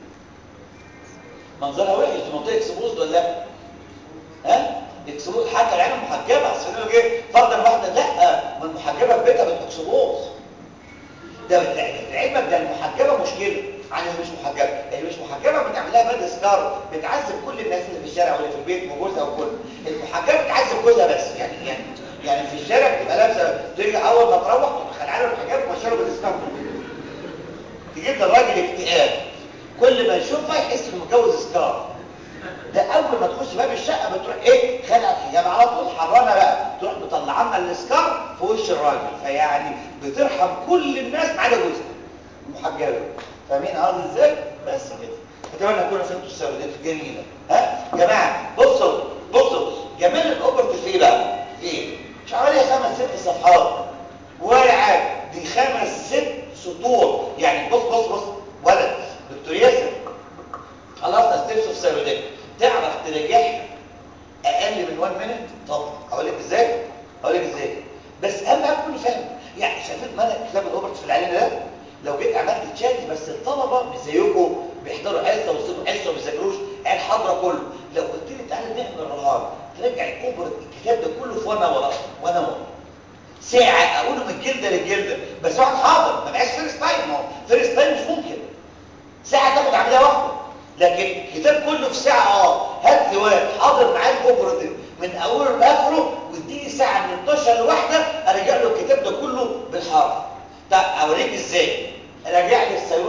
منظرها وحش دي منطقه اكسبوز ولا لا ها اكسبوز حتى العين المحجبه اصل يقول لك ايه فرضا واحده لا ما المحجبه في بيتها بالاكسبوز ده لعلمك ده المحجبه مشكله عن اللي مش محجبه اللي مش محجبه بتعمل لها باد سكار بتعذب كل الناس اللي في الشارع واللي في البيت وجوزها وكل المحجبه بتعذب جوزها بس يعني يعني يعني في الشارع بتبقى لابسه تيجي اول ما تروح تروح خلعانه الحجاب ومشيله بالاسكار تجيب للراجل اكتئاب كل ما يشوفها يحس انه متجوز سكار ده اول ما تخش باب الشقه بتروح ايه خلع الحجاب على طول حرانه بقى تروح مطلعنا الاسكار في وش الراجل فيعني بترحم كل الناس ما عدا جوزها المحجبه فاهمين قصدي ازاي بس كده اتمنى اكون فهمتوا السودات جميله ها يا جماعه بصوا بصوا جمال الاوبرت في ايه بقى ايه مش حوالي خمس ست صفحات ولا حاجه دي خمس ست سطور يعني بص بص بص ولد دكتور ياسر خلصنا ستيبس اوف سيروديك تعرف تريحها اقل من 1 مينت طبعا اقول لك ازاي اقول لك ازاي بس اهم حاجه تكون فاهم يعني شايفين مالك كتاب الاوبرت في العلم ده لو جيت عملت تشات بس الطلبه مش زيكم بيحضروا حصه ويسيبوا حصه وما بيذاكروش قاعد حاضره كله لو قلت لي تعالى نعمل رهان ترجع الكوبر الكتاب ده كله في وانا ورا وانا ورا ساعه اقوله من الجلده للجلده بس واحد حاضر ما بقاش فيرست تايم ما هو فيرست تايم مش ممكن ساعه تاخد عمليه واحده لكن الكتاب كله في ساعه اه هات لي واحد حاضر معاه الاوبراتيف من اوله لاخره واديني ساعه من 12 لواحده ارجع له الكتاب ده كله بالحرف طب اوريك ازاي راجع لي السيروس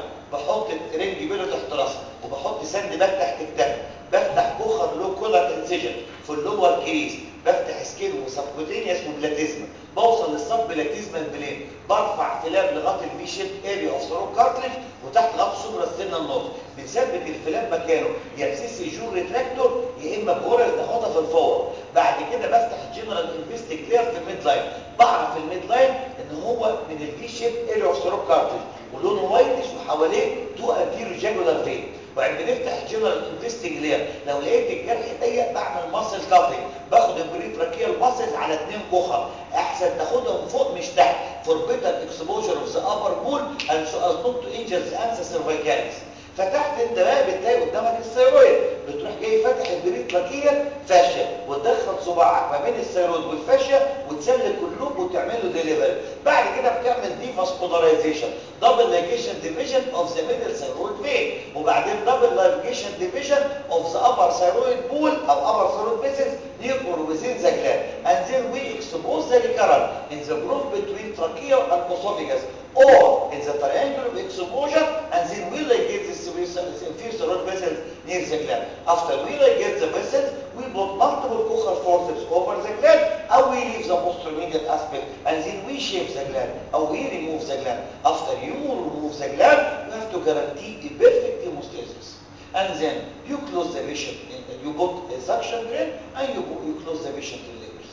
بحط رنج بيلو تحت راسي وبحط سند باك تحت كتافي بفتح كوخر لو كولر انسيجن في اللور كريس بفتح سكين وسبكوتينيوس وبلاتيزما بوصل للسب بلاتيزمال بلين برفع فلاب لغايه الفي شيب اريا اوف ثرو كارتلج وتحت لغايه سوبرا ستينا النوت بنثبت الفلاب مكانه يا بسيسي جور ريتراكتور يا اما بورال ناخدها في الفور بعد كده بفتح الجنرال انفستيجير في الميد لاين بعرف الميد لاين ان هو من الفي شيب اريا اوف ثرو كارتلج ولونه وايتش وحواليه تو انتيرو جاجولار فين وبعد بنفتح الجنرال انفستنج لير لو لقيت الجرح ضيق بعمل ماسل كاتنج باخد البريتراكيال ماسلز على اثنين كخر احسن تاخدهم فوق مش تحت فور بيتر اكسبوجر اوف ذا ابر بول اند سو از نوت تو انجر ذا انسا سيرفيكاليس فتحت انت بقى بتلاقي قدامك الثيرويد بتروح جاي فاتح البريتراكيال فاشيا وتدخل صباعك ما بين الثيرويد والفاشيا وتسلك اللوب وتعمل له ديليفري بعد كده بتعمل دي فاسكولاريزيشن دبل لايجيشن ديفيجن اوف ذا ميدل ثيرويد فين وبعدين دبل لايجيشن ديفيجن اوف ذا ابر ثيرويد بول او ابر ثيرويد فيسلز near or within the gland and then we expose the recurrent in the groove between trachea and esophagus or in the triangle of exposure and then we ligate the inferior thyroid vessels near the gland. After we ligate the vessels, we put multiple cochlear forceps over the gland and we leave the most immediate aspect and then we shape the gland or we remove the gland. After you remove the gland, you have to guarantee a perfect hemostasis. And then you close the patient, you put a suction drain and you, you close the patient in labors.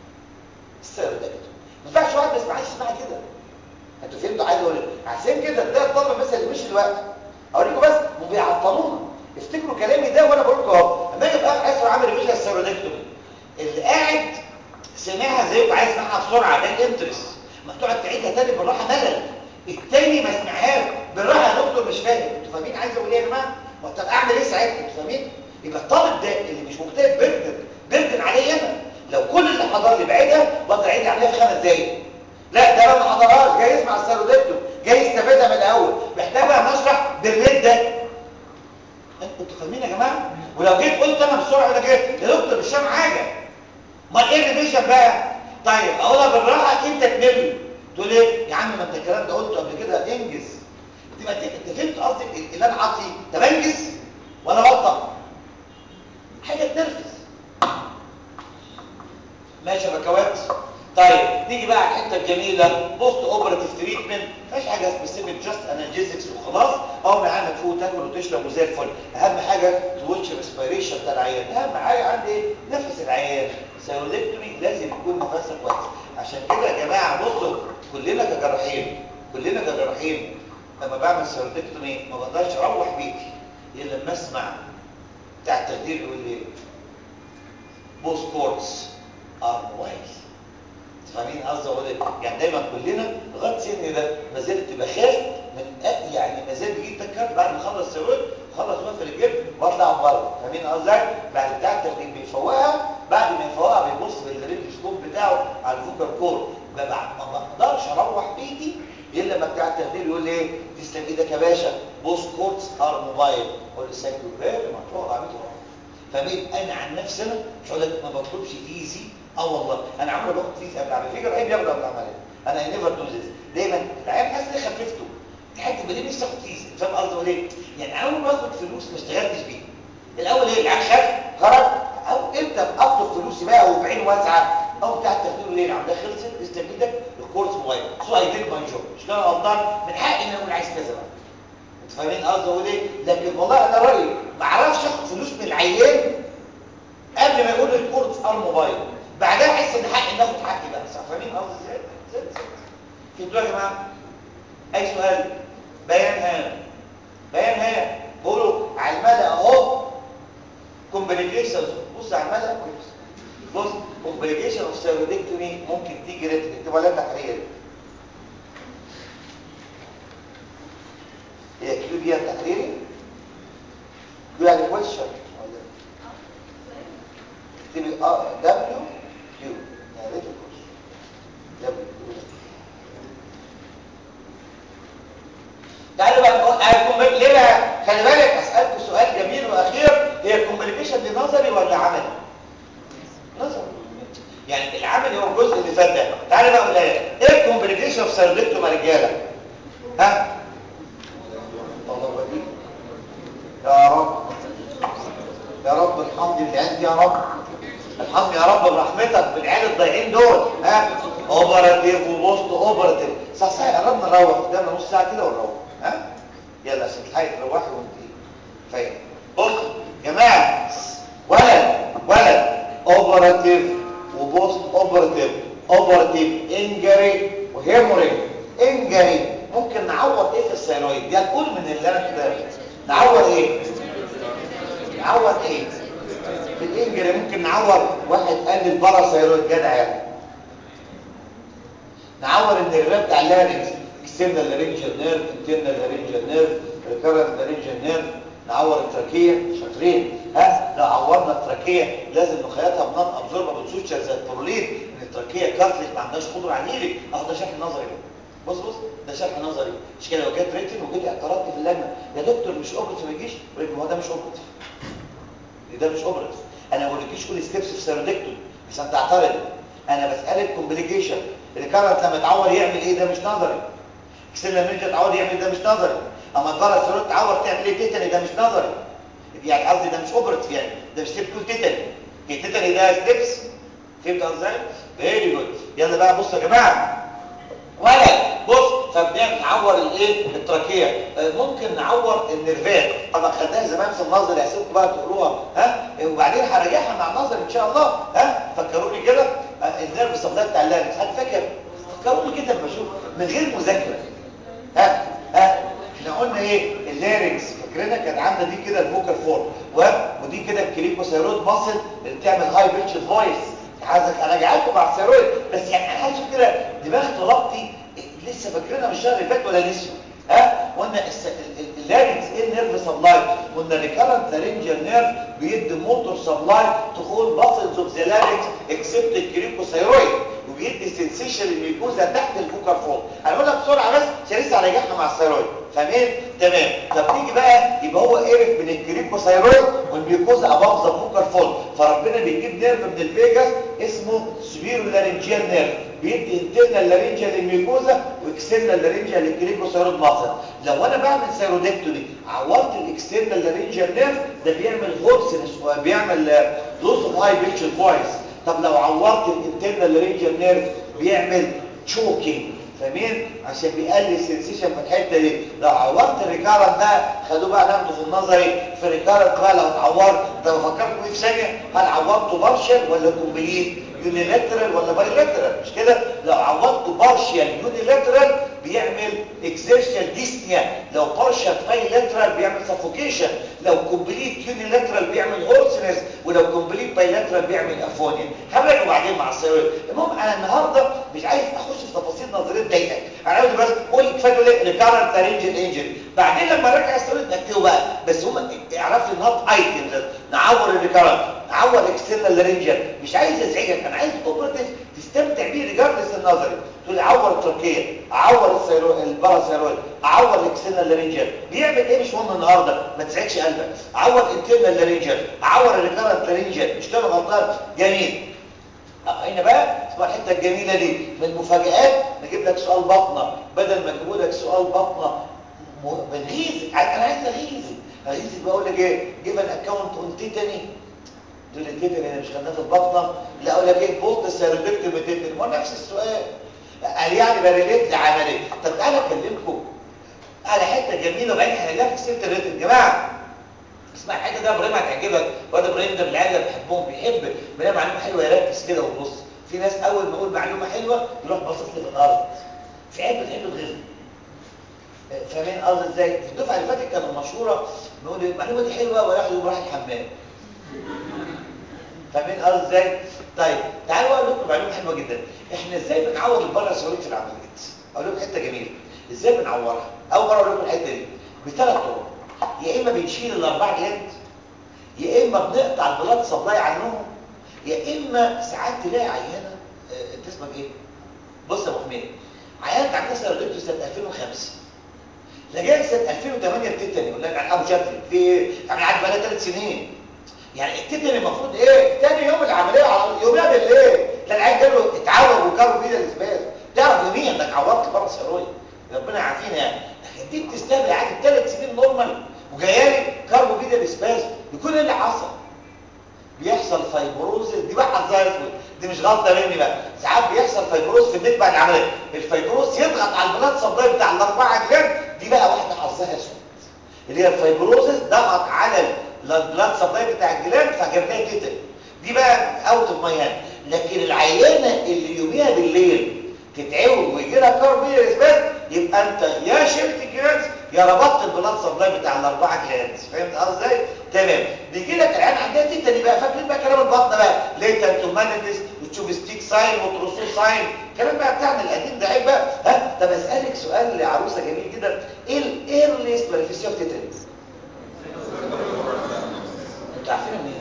السيرودكتوم. ما ينفعش واحد ما يسمعش يسمع كده. انتوا فهمتوا عايز اقول ايه عشان كده ده الطلبه مثلا اللي مش دلوقتي اوريكم بس هم بيعطلونا افتكروا كلامي ده وانا بقول لكم اهو اما اجي بقى عايز عامل ريفيجن السيرودكتومي اللي قاعد سمعها زيكم عايز يسمعها بسرعه ده الانترست ما تقعد تعيدها تاني بالراحه ملل التاني ما سمعهاش بالراحه يا دكتور مش فاهم انتوا فاهمين عايز اقول ايه يا جماعه طب اعمل ايه ساعتها انتوا فاهمين يبقى الطالب ده اللي مش مجتهد بردن بردن عليه انا لو كل اللي حضر لي بعيدها بقدر اعيد عليها في خمس دقايق لا ده ما حضرهاش جاي يسمع السيرودكتوم جاي يستفيدها من الاول محتاج بقى نشرح بالريت ده انتوا فاهمين يا جماعه ولو جيت قلت انا بسرعه ولا جيت يا دكتور مش فاهم حاجه امال ايه الريفيجن بقى طيب اقولها بالراحه انت تمل تقول ايه يا عم ما انت الكلام ده قلته قبل كده انجز تبقى انت فهمت قصدي اللي انا عاطي طب انجز ولا بطل حاجه تنرفز ماشي يا بكوات طيب نيجي بقى على الحته الجميله بوست اوبراتيف تريتمنت مفيش حاجه سبيسيفيك جاست انالجيزكس وخلاص اول ما عندك تفوق تاكل وتشرب وزي الفل اهم حاجه توتش ريسبيريشن بتاع العيان اهم حاجه عندي ايه نفس العيان سيرودكتومي لازم يكون نفسك كويس عشان كده يا جماعه بصوا كلنا كجراحين كلنا كجراحين لما بعمل سيرودكتومي ما بقدرش اروح بيتي الا لما اسمع بتاع التخدير يقول لي بوست كورتس ار وايز فاهمين قصدي اقول ايه يعني دايما كلنا لغايه سني ده ما زلت بخاف من أ... يعني ما زال بيجي تكات بعد ما اخلص سيرويد اخلص وقفه الجلد واطلع بره فاهمين قصدي بعد بتاع التخدير بيفوقها بعد ما يفوقها بيبص بالريلسكوب بتاعه على الفوكر كور ما بقدرش اروح بيتي الا لما بتاع التخدير يقول لي ايه تسلم ايدك يا باشا بوست كورتس ار موبايل اقول له ثانك يو فيري ماتش واقعد عملت فاهمين انا عن نفسي انا مش هقول لك ما بطلبش فيزي اه والله انا عمري باخد فيزي قبل العمليه في جراحين بياخدوا قبل العمليه انا اي نيفر دو ذس دايما العيان حاسس اني خففته حتى بدي نفسي اخد فيزي فاهم قصدي اقول ايه يعني اول ما باخد فلوس ما اشتغلتش بيها الاول ايه العيان خف خرج او امتى اطلب فلوسي بقى وبعين واسعه او بتاع التخدير ليه العمليه خلصت تسلم ايدك الكورس موبايل سو اي ديد ماي جوب مش كده غلطان من حقي ان اقول عايز كذا بقى انتوا فاهمين قصدي اقول ايه لكن والله انا رايي ما اعرفش اخد فلوس من العيان قبل ما يقول الكورس ار موبايل بعدها احس ان حقي ناخد حقي بقى صح فاهمين قصدي ازاي فهمتوا يا جماعه اي سؤال بيان ها بيان ها بقولوا على المدى اهو كومبليكيشنز بص على المدى بص كومبليكيشن اوف سيرودكتومي ممكن تيجي ريت اكتبها لنا تحرير هي كيو دي تحريري كيو يعني كويشن ولا اكتبي اه دبليو كيو يعني ريت الكويشن دبليو كيو تعالوا بقى نقول هيكون ليه بقى خلي بالك اسالكم سؤال جميل واخير هي الكومبليكيشن دي نظري ولا عملي نظري يعني العملي هو الجزء اللي فات ده تعالى بقى اقول ايه ايه الكومبليكيشن اوف سيروليكتوم يا رجاله ها اهدي يا رب ارحمني يا رب برحمتك بالعيال الضايعين دول ها اوبراتيف وبوست اوبراتيف صح صح قربنا نروح قدامنا نص ساعه كده ونروح ها يلا عشان تلحقي تروحي وانت فاهم بص يا جماعه ولد ولد اوبراتيف وبوست اوبراتيف اوبراتيف انجري وهيموريج انجري ممكن نعوض ايه في الثيرويد دي هتقول من اللي انا كده نعوض ايه نعوض ايه في الانجري ممكن نعوض واحد قال الباراسيرويد جدع يعني نعوض النيرف بتاع اللارنكس اكسترنال لارنجال نيرف انترنال لارنجال نيرف ريكارنت لارنجال نيرف نعور التراكيه شاطرين ها لو عورنا التراكيه لازم نخيطها بنان ابزوربابل سوتشر زي البرولين ان التراكيه كاتلت ما عندهاش قدره على الهيلينج اهو ده شرح نظري بقى بص بص ده شرح نظري مش كده لو جت ريتن وجيت اعترضت في اللجنه يا دكتور مش اوبرت ما يجيش ما هو ده مش اوبرت ده مش اوبرت انا ما بقولكيش قول ستيبس في سيرودكتوم عشان تعترض انا بسالك كومبليكيشن الكارنت لما يتعور يعمل ايه ده مش نظري اكسل لما يتعور يعمل ده مش نظري اما البارا سيرود تعور تعمل ايه تيتاني ده مش نظري يعني قصدي ده مش اوبرت يعني ده مش ستيب 2 تيتاني هي تيتاني ده ستيبس فهمت ازاي فيري جود يلا بقى بصوا يا جماعه ولا بص فبنعمل نعور الايه التراكيه ممكن نعور النرفات طبعا خدناها زمان في النظر يا سيدكم بقى تقروها ها وبعدين هراجعها مع النظر ان شاء الله ها فكروني كده النيرف سبلاي بتاع اللارنكس حد فاكر فكروني كده لما اشوف من غير مذاكره ها ها احنا قلنا ايه اللارنكس فاكرينها كانت عامله دي كده الفوكال فورم ودي كده الكريكوسيرويد ماسل اللي بتعمل هاي بيتش فويس عايزك اراجع لكم مع الثيرويد بس يعني انا عايز كده دماغ طلبتي لسه فاكرينها من الشهر اللي فات ولا لسه ها قلنا اللارنكس ايه النيرف سبلاي قلنا ريكارنت لارنجال نيرف بيدي موتور سبلاي تقول باسلز اوف ذا لارنكس اكسبت الكريكوثايرويد وبيدي سنسيشن الميكوزا تحت الفوكال فورم هنقولها بسرعه بس عشان لسه هراجعها مع الثيرويد فاهمين تمام طب نيجي بقى يبقى هو عرف من الكريكوثايرويد والميكوزا اباف ذا فوكال فورم فربنا بيجيب نيرف من الفيجاس اسمه سبيرو لارنجيال نيرف بيدي انترنال لارنجيال للميكوزا واكسترنال لارنجيال للكريكوثايرويد ماسل لو انا بعمل سيرودكتومي عورت الاكسترنال لارنجيال نيرف ده بيعمل هورسنس وبيعمل لوس اوف هاي بيتش فويس طب لو عورت الانترنال لارنجيال نيرف بيعمل تشوكينج فاهمين عشان بيقلل السنسيشن في الحته دي لو عورت الريكارنت ده خدوه بقى ناخده في النظري في الريكارنت بقى لو اتعورت انت لو فكرت في ثانيه هل عورته بارشل ولا كومبليت يونيلاترال ولا بايلاترال مش كده لو عوضته بارشال يونيلاترال بيعمل اكزيرشال ديسنيا لو بارشال بايلاترال بيعمل سفوكيشن لو كومبليت يونيلاترال بيعمل هورسنس ولو كومبليت بايلاترال بيعمل افونيا هبعده بعدين مع السيرويد المهم انا النهارده مش عايز اخش في تفاصيل نظريه ضيقه انا عاوز بس قول كفايه ليه ريكارنت لارنجل انجري بعدين لما ارجع السيرويد بكتبه بقى بس هم اعرف لي النهارده ايتمز نعور الريكارنت نعور اكسترنال لارنجل مش عايز ازعجك انا عايز اوبرتيف تستمتع بيه ريجاردلس النظري تقول اعور التركيه اعور السيرو الباراسيرويد اعور الاكسترنال لارنجل بيعمل ايه مش مهم النهارده ما تزعجش قلبك اعور انترنال لارنجل اعور الريكارنت لارنجل مش كده غلطان جميل هنا بقى اسمها الحته الجميله دي من المفاجآت نجيب لك سؤال بطنه بدل ما اجيبوا لك سؤال بطنه بنغيظك انا عايز اغيظك اغيظك بقول لك ايه جيب ان اكونت اون تيتاني تقول لي تيتاني انا مش خدناها في البطنه لا اقول لك ايه بولت سيرودكتوم تيتاني ما نفس السؤال قال يعني بريليت لعمليه طب تعالى اكلمكم على حته جميله وبعدين هنلاقيها في سيره الريتم يا جماعه اسمع الحته ده ابراهيم هتعجبك واد ابراهيم ده من العيال اللي بحبهم بيحب بلا معلومه حلوه يركز كده ويبص في ناس اول ما اقول معلومه حلوه يروح باصص لي في الارض في عيال بتحب تغيظني فاهمين قصدي ازاي في الدفعه اللي فاتت كانت مشهوره بيقول المعلومه دي حلوه وراح يقوم راح الحمام فاهمين قصدي ازاي طيب تعالوا اقول لكم معلومه حلوه جدا احنا ازاي بنعوض الباراسوليت في العمليات اقول لكم حته جميله ازاي بنعورها اول مره اقول لكم الحته دي بثلاث طرق يا اما بنشيل الاربع جلد يا اما بنقطع البلاد سبلاي عنهم يا اما ساعات تلاقي عيانه اه انت اسمك ايه بص يا ابو حميد عيانه عندها سيرودكتو سنه 2005 لجاء سنه 2008 التيتاني يقول لك ابو شكل في ايه يعني قعد بقى ثلاث سنين يعني التيتاني المفروض ايه تاني يوم العمليه على يوميها بالليل لا العيان جاله اتعور وكروا فيه الاسباس تعرف يوميا انك عورت بره سيرويد ربنا يعافينا يعني لكن دي بتستقبل عادي ثلاث سنين نورمال وجايه لي كاربو فيدا بسباز يكون اللي حصل بيحصل غلطه مني بقى ساعات بيحصل فيبروز في النت بعد العمليه الفيبروز يضغط على البلاد سبلاي بتاع الاربعه جلاند دي بقى واحده حظها اسود اللي هي الفيبروزس ضغط على البلاد سبلاي بتاع الجلاند فجاب لها تيتن دي بقى اوت اوف ماي هاند لكن العيانه اللي يوميها بالليل تتعوج ويجي لها كاربير اثبات يبقى انت يا شلت الجلاندز يا ربطت البلاد سبلاي بتاع الاربعه جلاندز فهمت قصدي ازاي تمام بيجي لك العيان عندها تيتن بقى فاكرين بقى كلام البطن بقى ليتن توماتيس وتشوف ستيك ساين وتروسو ساين الكلام بقى بتاعنا القديم ده عيب بقى ها طب اسالك سؤال لعروسه جميل جدا ايه الايرليست مانيفيستيشن اوف تيتن انتوا عارفين منين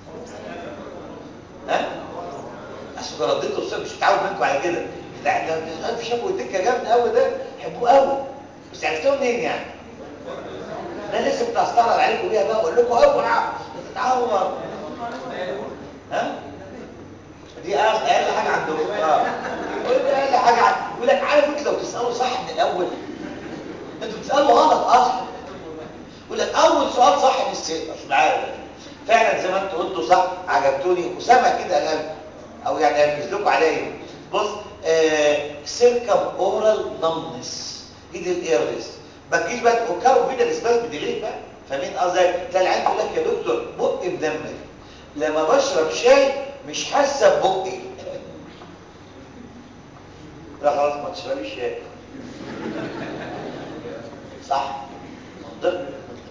ها عشان رديته الصبح مش متعود منكم على كده لا ده ده في شافوا الدكه جامد قوي ده حبوه قوي بس عرفتوه منين يعني انا لسه كنت هستعرض عليكم بيها بقى واقول لكم اوعى تتعور ها دي اقل حاجه عندهم اه دي اقل حاجه عندهم يقول لك عارف انت لو تساله صح من الاول انتوا بتسالوا غلط اصلا يقول لك اول سؤال صح من السير مش عارف فعلا زي ما انتوا قلتوا صح عجبتوني وسمع كده قلب او يعني اركز لكم عليا بص سيركم اورال نمنس ايد الايرلس ما تجيش بقى تفكروا فينا الاسباس بديليت بقى فاهمين قصدي تلاقي العيال يقول لك يا دكتور بقي بدمك لما بشرب شاي مش حاسه ببقي لا خلاص ما تشربيش شاي صح منطقي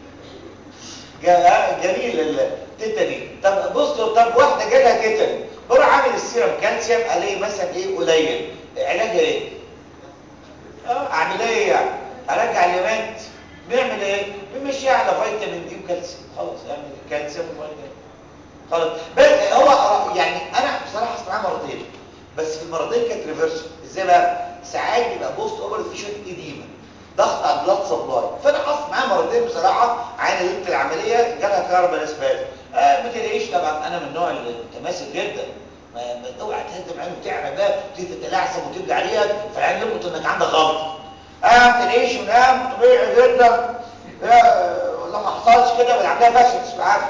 جميل التيتاني طب بصوا طب واحده جالها تيتاني بروح عامل السيرم كالسيوم عليه مثلا ايه قليل علاجها ايه اه اعمل ايه يعني ارجع اليمات بنعمل ايه بنمشيها على فيتامين دي وكالسيوم خلاص اعمل كالسيوم وفيتامين خلاص بس هو يعني انا بصراحه اسمعها مرتين بس في المرتين كانت ريفرس ازاي بقى ساعات بيبقى بوست اوفر في شويه اديمه ضغط على البلاد سبلاي فانا حصل معاه مرتين بصراحه عين ليله العمليه جالها كهرباء اسباز آه ما تلاقيش طبعا انا من النوع المتماسك جدا ما ما اوعى تهدم عينه وتعمل بقى وتيجي تتلعثم وتبقى عليها فالعين يربط انك عندك غلط اه ما تلاقيش ونام طبيعي جدا آه لما حصلش كده بنعملها بس مش عارف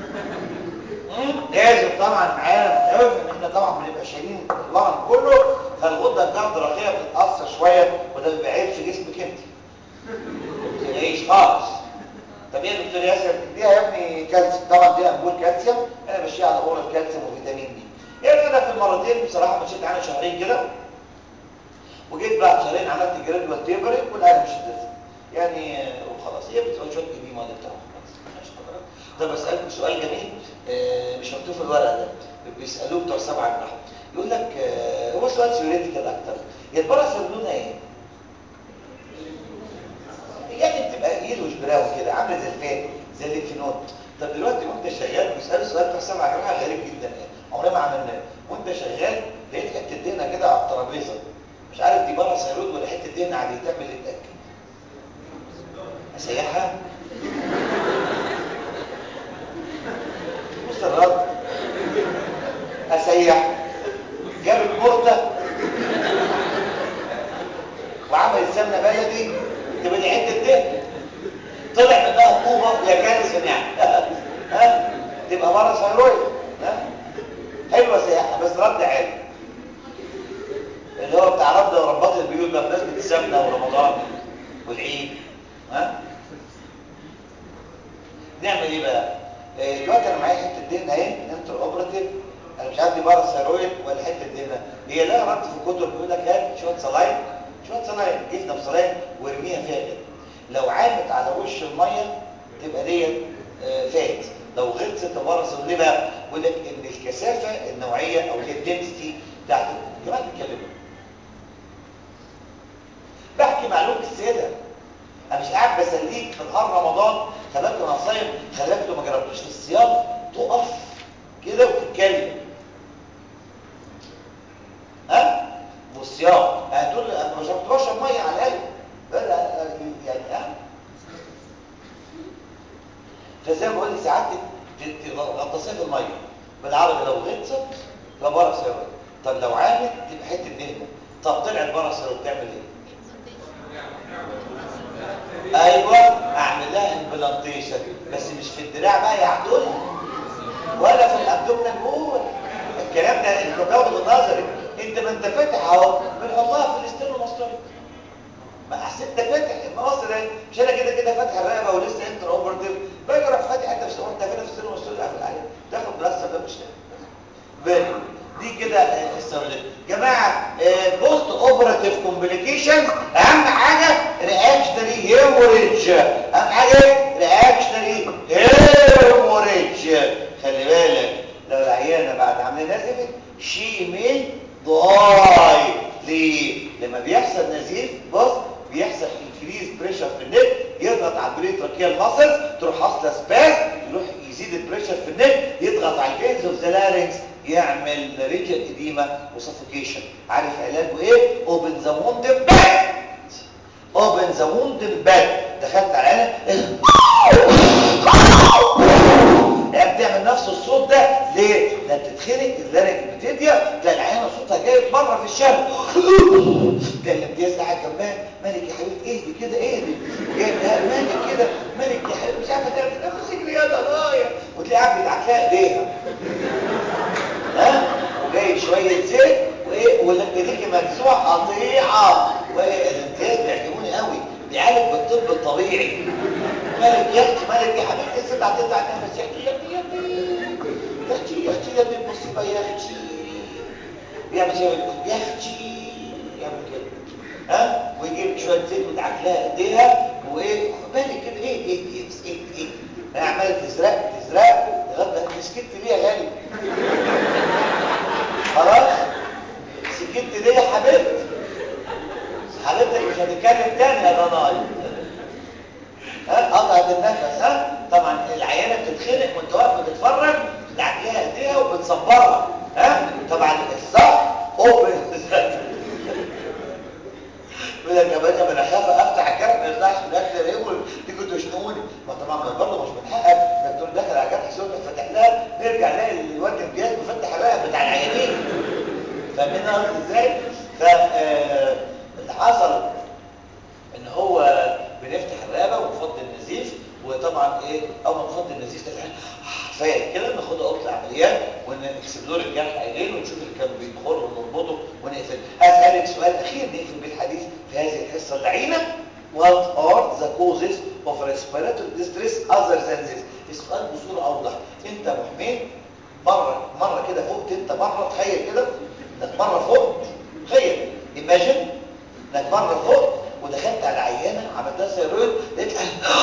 لازم طبعا معانا ان احنا طبعا بنبقى شايلين الورم كله فالغده الجرد الرقيه بتتاثر شويه وده بيبقى عيب في جسمك انت ما تلاقيش خالص طب ايه يا دكتور ياسر اديها يا ابني كالسيوم طبعا دي امبول كالسيوم انا ماشيه على اورال كالسيوم وفيتامين دي ايه انا في المرتين بصراحه مشيت عنها شهرين كده وجيت بعد شهرين عملت جرادوال تيبرنج والعالم مش هتفرق يعني وخلاص هي بتبقى شويه قديمه ولا بتاع طب اسالكم سؤال جميل آه مش مكتوب في الورقه ده بيسالوه بتوع سبعه النحو يقول لك آه هو سؤال ثيوريتيكال اكتر يا البرص لونها ايه يعني بتبقى يلوش براون كده عامله زي الفات زي الليمفينود طب دلوقتي وانت شغال بيسالوا سؤال بتوع سبعه جماعه غريب جدا يعني عمرنا ما عملناه وانت شغال لقيت حته دهنه كده على الترابيزه مش عارف دي بره سيرود ولا حته دهنه عادي تعمل ايه تاكد اسيحها بص الرد اسيح جاب المرتة وعمل سمنه بلدي تبقى دي حته دهن طلع منها طوبه يا كالسيوم يعني ها تبقى بره ثيرويد ها حلوه سياحه بس رد عالي اللي هو بتاع رد ورباط البيوت بقى بمناسبه السمنه ورمضان والعيد ها نعمل ايه بقى دلوقتي انا معايا حته دهنه اهي انتر اوبراتيف انا مش عارف دي بره ثيرويد ولا حته دهنه هي لها رد في الكتب بيقول لك هات شويه صلاين شويه صلاين جبنه بصلاين وارميها فيها كده لو عامت على وش الميه تبقى ديت فات لو غلطت تبقى ليه بقى بيقول لك ان الكثافه النوعيه او الدنسيتي بتاعت الجماعه بيتكلموا بحكي معلومه الساده انا مش قاعد بسليك في نهار رمضان خلي بالك انا صايم خلي بالك لو ما جربتوش في الصيام تقف كده وتتكلم ها والصيام هتقول انا مش بشرب ميه على الاقل يعني ها فزي ما بقول لك ساعات غطاسيه في الميه بالعربي لو غطست تبقى بره سيرة طب لو عامل تبقى حته دهنه طب طلعت بره سيرة بتعمل ايه ايوه اعمل لها امبلانتيشن بس مش في الدراع بقى يا عدول ولا في الابدومينال وول الكلام ده انت بتاخده بالنظري انت ما انت فاتح اهو بنحطها في الاستيلوماستوم ما احسن انت فاتح المواصل اهي مش انا كده كده فاتح الرقبه ولسه انت اوفرتيف باجي اروح فاتح انت في انت فين في الاستيلوماستوم قافل عليه تاخد بلاستر ده مش فالي دي كده السبجكت جماعه بوست اوبراتيف كومبليكيشن اهم حاجه رياكشنري هيموريدج اهم حاجه رياكشنري هيموريدج خلي بالك لو العيانه بعد عمليه نزفت شي ميل ضاي ليه لما بيحصل نزيف بص بيحصل انكريز بريشر في النك يضغط على البريتراكيال ماسلز تروح حاصله سباس يروح يزيد البريشر في النك يضغط على الفينز اوف ذا لارynx يعمل ريجل اديما وسفوكيشن عارف علاجه ايه اوبن ذا ووند باك اوبن ذا ووند باك دخلت على العينه يعني بتعمل نفس الصوت ده ليه؟ لما بتتخنق اللارنج بتضيق تلاقي العيانه صوتها جاي بره في الشارع تلاقي الامتياز قاعد جنبها مالك يا حبيبتي اهدي كده اهدي جاي مالك كده مالك يا حبيبتي مش عارفه تعمل نفسك ليه يا ضنايا وتلاقي قاعد بيدعك لها ايديها ها وجايب شويه زيت وايه وايديك مجزوع قطيعه والامتياز بيعجبوني قوي بيعالج بالطب الطبيعي مالك يا اختي مالك يا حبيبتي الست هتطلع نفس يا اختي يا اختي يا اختي يا اختي يا اختي المصيبه يا اختي يعمل شويه يا اختي يعمل كده ها ويجيب شويه زيت ويدعك لها ايديها وايه مالك كده ايه ايه ايه ايه ايه ايه عماله تزرق تزرق لغايه ما سكت ليه يا غالي خلاص سكت ليه يا حبيبتي حبيبتك مش هتتكلم تاني يا ضناي ها قطعت النفس ها طبعا العيانه بتتخنق وانت واقف بتتفرج تدعك لها ايديها وبتصبرها ها طبعا الصح اوبن بيقول لك يا باشا انا خايف افتح الجرح ما يطلعش في الاكل يقول تيجوا تشنقوني ما طبعا برضه مش من حقك انك تقول داخل على جرح سوق فاتح لها نرجع نلاقي الواد امتياز مفتح الرقبه بتاع العيانين فاهمين قصدي ازاي؟ ف اللي حصل ان هو بنفتح الرقبه ونفضي النزيف وطبعا ايه اول ما نفضي النزيف تلاقي فايق كده ناخدها اوضه العمليات ونكسبلور الجرح عينين ونشوف اللي كان بيدخل ونربطه ونقفل اسالك سؤال اخير نقفل بيه الحديث في هذه الحصه اللعينه What are the causes of respiratory distress other than this؟ السؤال بصوره اوضح انت يا ابو حميد مره مره كده فوقت انت مره تخيل كده انك مره فوق تخيل ايماجن انك مره فوق ودخلت على عيانه عملتها سيرويد لقيت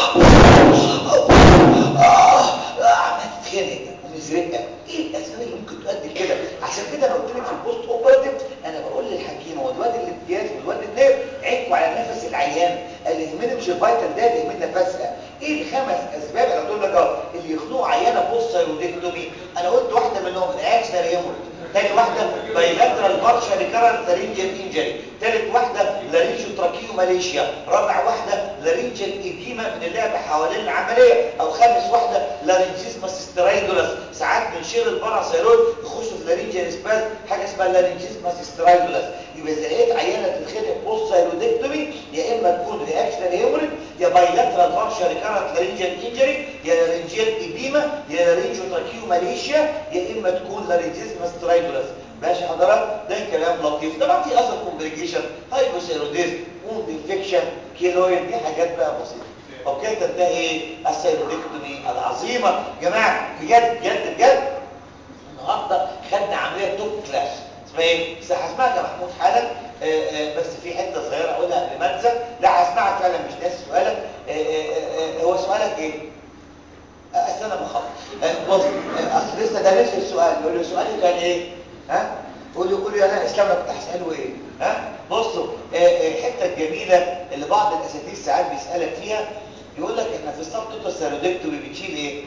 عملت تتخنق ومزرقه ايه الاسباب اللي ممكن تؤدي كده عشان كده انا قلت لك في البوست اوبراتيف انا بقول للحكيمه والواد الامتياز والواد النير عينكم على نفس العيان اللي يهمني مش الفيتال ده اللي يهمني نفسها ايه الخمس اسباب انا قلت لك اهو اللي يخنقوا عيانه بوست سيرودكتومي انا قلت واحده منهم الاكسنر هيموريج تاني واحدة بايلاترال بارشا ريكارنت لارينجيال انجري تالت واحدة لارينجيو تراكيو ماليشيا رابع واحدة لارينجيال ايديما من اللعب حوالين العملية او خامس واحدة لارينجيزماس سترايدولاس ساعات بنشيل الباراسيرويد يخشوا في لارينجيال سباز حاجة اسمها لارينجيزماس سترايدولاس يبقى اذا لقيت عيانة تتخنق بوست سايرودكتومي يا اما تكون رياكشنال هيموريج يا بايلاترال بارشا ريكارنت لارينجيال انجري يا لارينجيال ايديما يا لارينجيو تراكيو ماليشيا يا اما تكون لارينجيزماس سترايدولاس ماشي حضرتك ده كلام لطيف طبعا في اثر كومبليكيشن هايبوثايروديزم ووند انفكشن كيلويد دي حاجات بقى بسيطه اوكي تنتهي ايه السيرودكتومي العظيمه جماعه بجد بجد بجد النهارده خدنا عمليه توب كلاس اسمها ايه بس هسمعك يا محمود حالا آآ آآ بس في حته صغيره اقولها قبل ما انسى لا هسمعك فعلا مش ناسي سؤالك آآ هو سؤالك ايه استنى ما اخلص بص اصل لسه ده نفس السؤال يقول له سؤالي كان ايه ها قول له قول له انا اسلام لك تحت حلو ايه ها بصوا الحته الجميله اللي بعض الاساتذه ساعات بيسالك فيها يقول لك احنا في السب توتال سيرودكتومي بنشيل ايه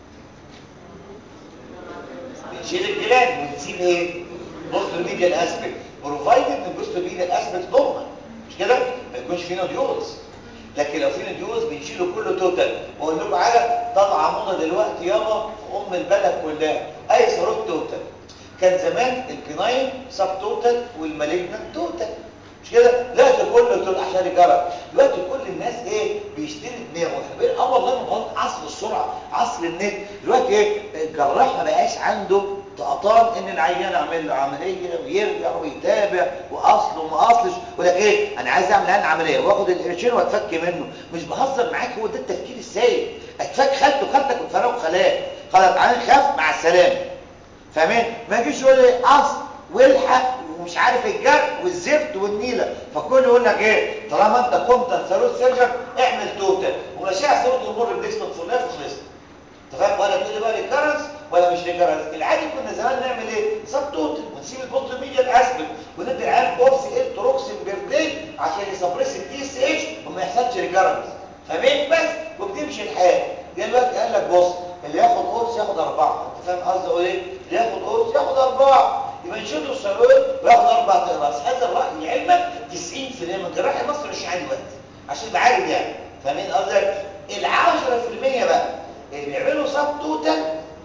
بنشيل الجلاد ونسيب ايه بص الميديال اسبكت بروفايدد ان بص الميديال اسبكت نورمال مش كده ما يكونش فيه نوديولز لكن لو في نوديولز بنشيله كله توتال واقول لكم حاجه طالعه موضه دلوقتي يابا في ام البلد كلها اي سيروت توتال كان زمان البناين سب توتال والمالجنت توتال مش كده دلوقتي كله توتال عشان يجرب دلوقتي كل الناس ايه بيشتري دماغه احنا اه والله ما غلط عصر السرعه عصر النت دلوقتي ايه الجراح ما بقاش عنده كنت قطان ان العيان اعمل له عمليه ويرجع ويتابع واصل وما اصلش يقول لك ايه انا عايز اعمل الان عمليه واخد القرشين واتفك منه مش بهزر معاك هو ده التفكير السيء اتفك خالته خالتك وتفرقوا خلاك خلاص عين خاف مع السلامه فاهمين ما يجيش يقول لي اصل والحق ومش عارف الجرح والزفت والنيله فكل يقول لك ايه طالما انت كنت ثروت سيرجن اعمل توتال ومشاع ثروت امور البليسمنت فور لايف وخلصت انت فاهم ولا تقول لي بقى ريكارنس ولا مش ريكارنس العادي كنا زمان نعمل ايه سب توتال ونسيب البطل ميديا الاسبل وندي العيان كورس ايه تروكسين بيردين عشان يسبريس الدي اس اتش وما يحصلش ريكارنس فاهمين بس وبتمشي الحياه دلوقتي قال لك بص اللي ياخد قرص ياخد اربعه انت فاهم قصدي اقول ايه اللي ياخد قرص ياخد اربعه يبقى نشده الثرويد وياخد اربع اقراص هذا الراي لعلمك 90% من جراح مصر مش عندي وقت عشان يبقى عارف يعني فاهمين قصدي ال 10% بقى اللي بيعملوا سب توتال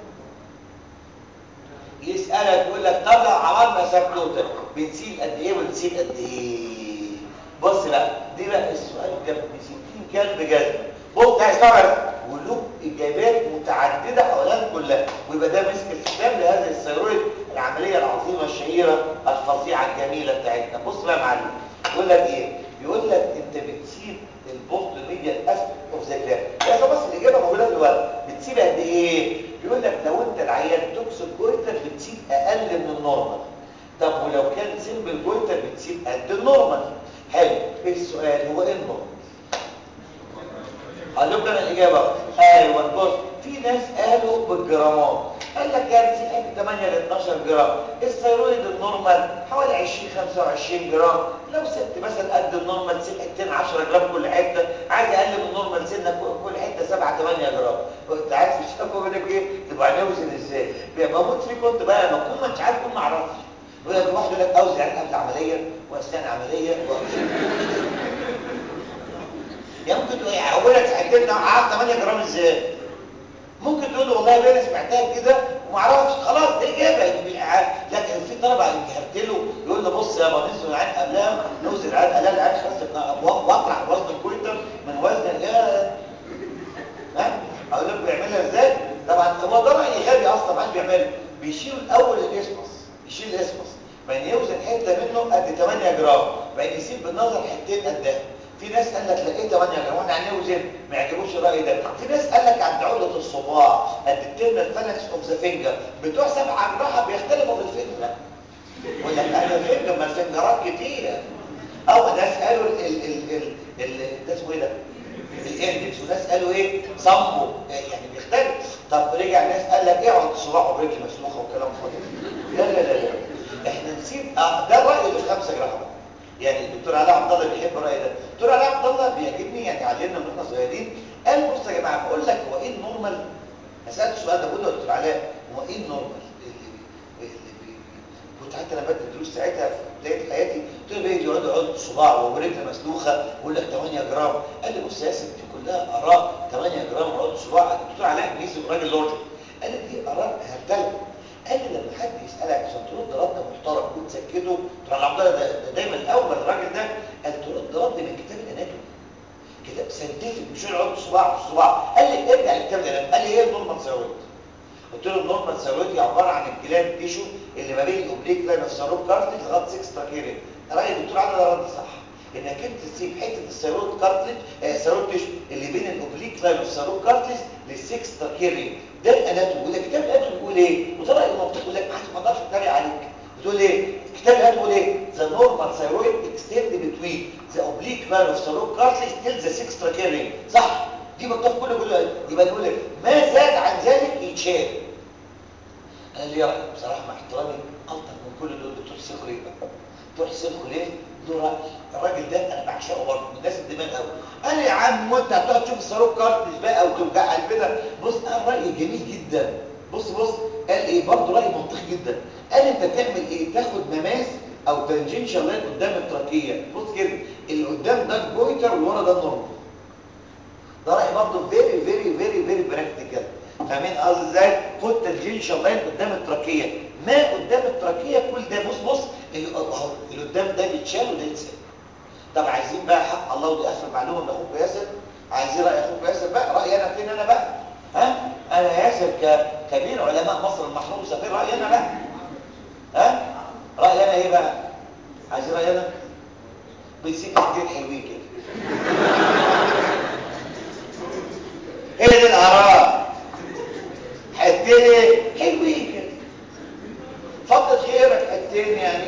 يسالك يقول لك طب لو عملنا سب توتال بنسيب قد ايه ونسيب قد ايه بص بقى دي بقى السؤال جاب ب 60 كلب جزمه بص ده هيستوعب وله اجابات متعدده حوالين كلها ويبقى ده مسك الختام لهذه الثيرويد العمليه العظيمه الشهيره الفظيعه الجميله بتاعتنا بص بقى يا معلم يقول لك ايه بيقول لك انت بتسيب البوست ميديا الاسفل اوف ذا جلاند يا بس الاجابه موجوده في الورق بتسيب قد ايه بيقول لك لو انت العيان توكسيك جويتر بتسيب اقل من النورمال طب ولو كان سيمبل جويتر بتسيب قد النورمال حلو ايه السؤال هو ايه النورمال قال لكم انا الاجابه ايوه بص في ناس قالوا بالجرامات قال لك يعني في حته 8 ل 12 جرام الثيرويد النورمال حوالي 20 25 جرام لو ست مثلا قد النورمال سن حتتين 10 جرام كل حته عايز اقل من النورمال سنه كل حته 7 8 جرام انت عارف الشباب بيقول لك ايه تبقى نوزن ازاي بموت فيك كنت بقى لما تكون مش عارف تكون ما اعرفش يقول لك واحد يقول لك اوزن يعني قبل العمليه واثناء العمليه يا ممكن تقول اولك حكيتنا عارف 8 جرام ازاي ممكن تقول له والله يا بيه سمعتها كده وما اعرفش خلاص دي اجابه لكن في طلبه انكرت له يقول له بص يا بنزل العين قبلها نوزن العين قال العين خلاص واطرح وزن الكويتر من وزن الجهاز ها اقول لكم بيعملها ازاي طبعا هو ده راي غبي اصلا ما حدش بيعمله بيشيل الاول الاسمس يشيل الاسمس بعدين يوزن حته منه قد 8 جرام بعدين يسيب بالنظر حتتين قدها في ناس قال لك لقيت 8 جرام واحنا هنوزن ما يعجبوش الراي ده في ناس قال لك عند عقده الصباع قد الترنال فالكس اوف ذا فينجر بتوع سبعه جراحه بيختلفوا في الفينجر ولا انا الفينجر ما الفينجرات كتير او ناس قالوا ال ال ال ال ده اسمه ايه ده الاندكس وناس قالوا ايه صمبو يعني بيختلف طب رجع ناس قال لك ايه عقد صباعه برجل مسلوخه وكلام فاضي لا لا لا لا احنا نسيب اه ده الراي اللي في 5 جرام يعني الدكتور علاء عبد الله بيحب الراي ده الدكتور علاء عبد الله بيعجبني يعني علمنا من احنا صغيرين قال بصوا يا جماعه بقول لك هو ايه النورمال سالت السؤال ده بقول له دكتور علاء هو ايه النورمال اللي, اللي كنت حتى انا بدي دروس ساعتها في بدايه حياتي قلت له بيجي يقعد يقعد صباع ورجل مسلوخه ويقول لك 8 جرام قال لي بص يا ياسر دي كلها اراء 8 جرام وعود صباع الدكتور علاء بيسي راجل لوجيك قال لي دي اراء هرتله قال لي لما حد يسالك عشان ترد رد محترم وتسكته ترى عبد الله ده, ده دايما الاول الراجل ده قال ترد رد من كتاب الاناتومي كتاب ساينتفك مش يقعد صباع في صباع قال لي ارجع لكتاب الاناتومي قال لي ايه النورمال ثيرويد قلت له النورمال ثيرويد عباره عن الجلاند تيشو اللي ما بين الاوبليك لاين الثيرويد كارتلج لغايه 6 تراكيريا راي الدكتور عادل ده رد صح انك انت تسيب حته الثيرويد كارتلج الثيرويد تيشو اللي بين الاوبليك لاين والثيرويد كارتلج لل6 تراكيريا ده الاناتومي وده كتاب الاناتومي بيقول ايه وده راي المنطق يقول لك ما اقدرش اتريق عليك بتقول ايه كتاب الاناتومي بيقول ايه the normal thyroid extend between the oblique line of thyroid cartilage till the 6 trachea صح دي مكتوب كله كله يبقى نقول ايه ما زاد عن ذلك يتشال انا ليه راي بصراحه مع احترامي الطف من كل دول دكتور حسين خليل دكتور حسين خليل له راي الراجل ده انا بعشقه برضه من الناس الدماغ قوي قال لي يا عم وانت هتقعد تشوف الصاروخ كارتج بقى وتوجع قلبنا بص قال راي جميل جدا بص بص قال ايه برضه راي منطقي جدا قال انت تعمل ايه تاخد مماس او تنجنشال لاين قدام التراكيه بص كده اللي قدام ده الجويتر واللي ورا ده النورمال ده راي برضه فيري فيري فيري فيري براكتيكال فاهمين قصدي ازاي خد تنجنشال لاين قدام التراكيه ما قدام التراكيه كل ده بص بص اللي اهو اللي قدام ده يتشال وده يتسال طب عايزين بقى حق الله ودي اخر معلومه من اخوك ياسر عايزين راي اخوك ياسر بقى رايي انا فين انا بقى ها انا ياسر ياسر ككبير علماء مصر المحروسه في راينا بقى ها راينا ايه بقى عايزين راينا بيسيب حاجتين حلوين كده ايه دي الاراء حتتين ايه حلوين كده فضل خيرك حتتين يعني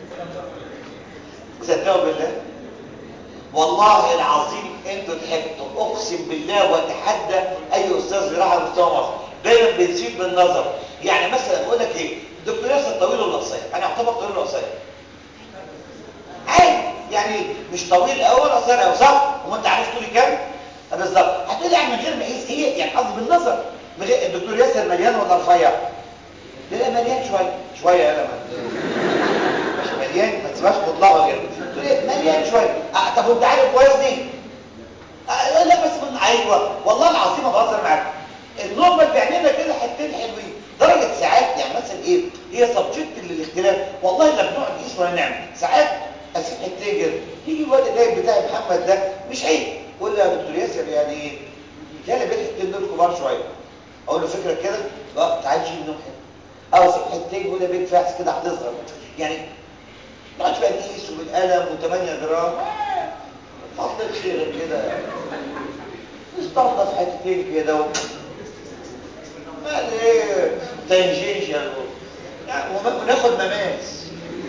صدقوا بالله والله العظيم انتوا ضحكتوا اقسم بالله واتحدى اي استاذ جراحه على مستوى مصر دايما بنسيب بالنظر يعني مثلا بقول لك ايه الدكتور ياسر طويل ولا قصير انا اعتبر طويل ولا قصير عادي يعني مش طويل قوي ولا قصير قوي صح هو انت عارف طولي كام بالظبط هتقول يعني من غير ما يقيس هي يعني قصدي بالنظر من غير الدكتور ياسر مليان ولا رفيع لا مليان شويه شويه يا لما مش مليان ما تسيبهاش مطلقه كده تقول ايه مليان شويه آه طب وانت عارف وزني آه لا بس من ايوه والله العظيم ما بهزر معاك النورمال بيعنينا كده حتتين حلوين درجه ساعات يعني مثلا ايه هي سبجكت للاختلاف والله لا بنقعد نقيس ولا نعمل ساعات اسيب حتتين كده يجي الواد النايب بتاعي محمد ده مش عيب يقول لي يا دكتور ياسر يعني ايه يتهيألي بين الحتتين دول كبار شويه اقول له فكره كده لا تعالى شيل منهم حته او اسيب حتتين يقول لي بين فاحس كده هتصغر يعني نقعد بقى نقيس وبالقلم و8 جرام فضل خيرك كده نستنضف حتتين كده و... مال ايه تنجيشن يعني وناخد مماس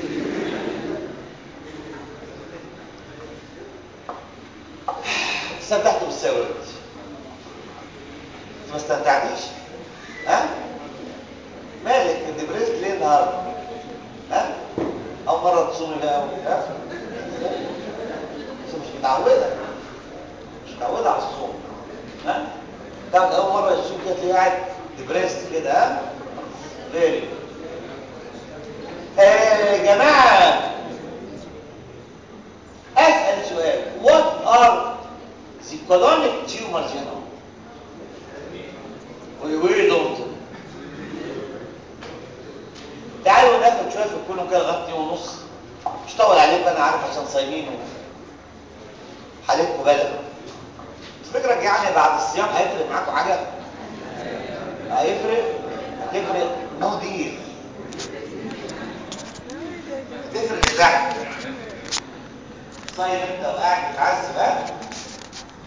استمتعت بالساوي ما استمتعتيش ها مالك دبريست ليه النهارده ها اول مره تصومي بقى ها بس مش متعوده مش متعوده على الصوم ها تعرف اول مره يصوم كده تلاقيه قاعد دبريست كده ها غيري يا جماعه اسال سؤال what are the colonic tumors you know we, we don't تعالوا ناخد شويه في الكون كده لغايه ونص مش طول عليكم انا عارف عشان صايمين حالتكم بلد فكرك يعني بعد الصيام هيفرق معاكم حاجه هيفرق هتفرق نو دير هتفرق ازاي صايم انت وقاعد بتعذب ها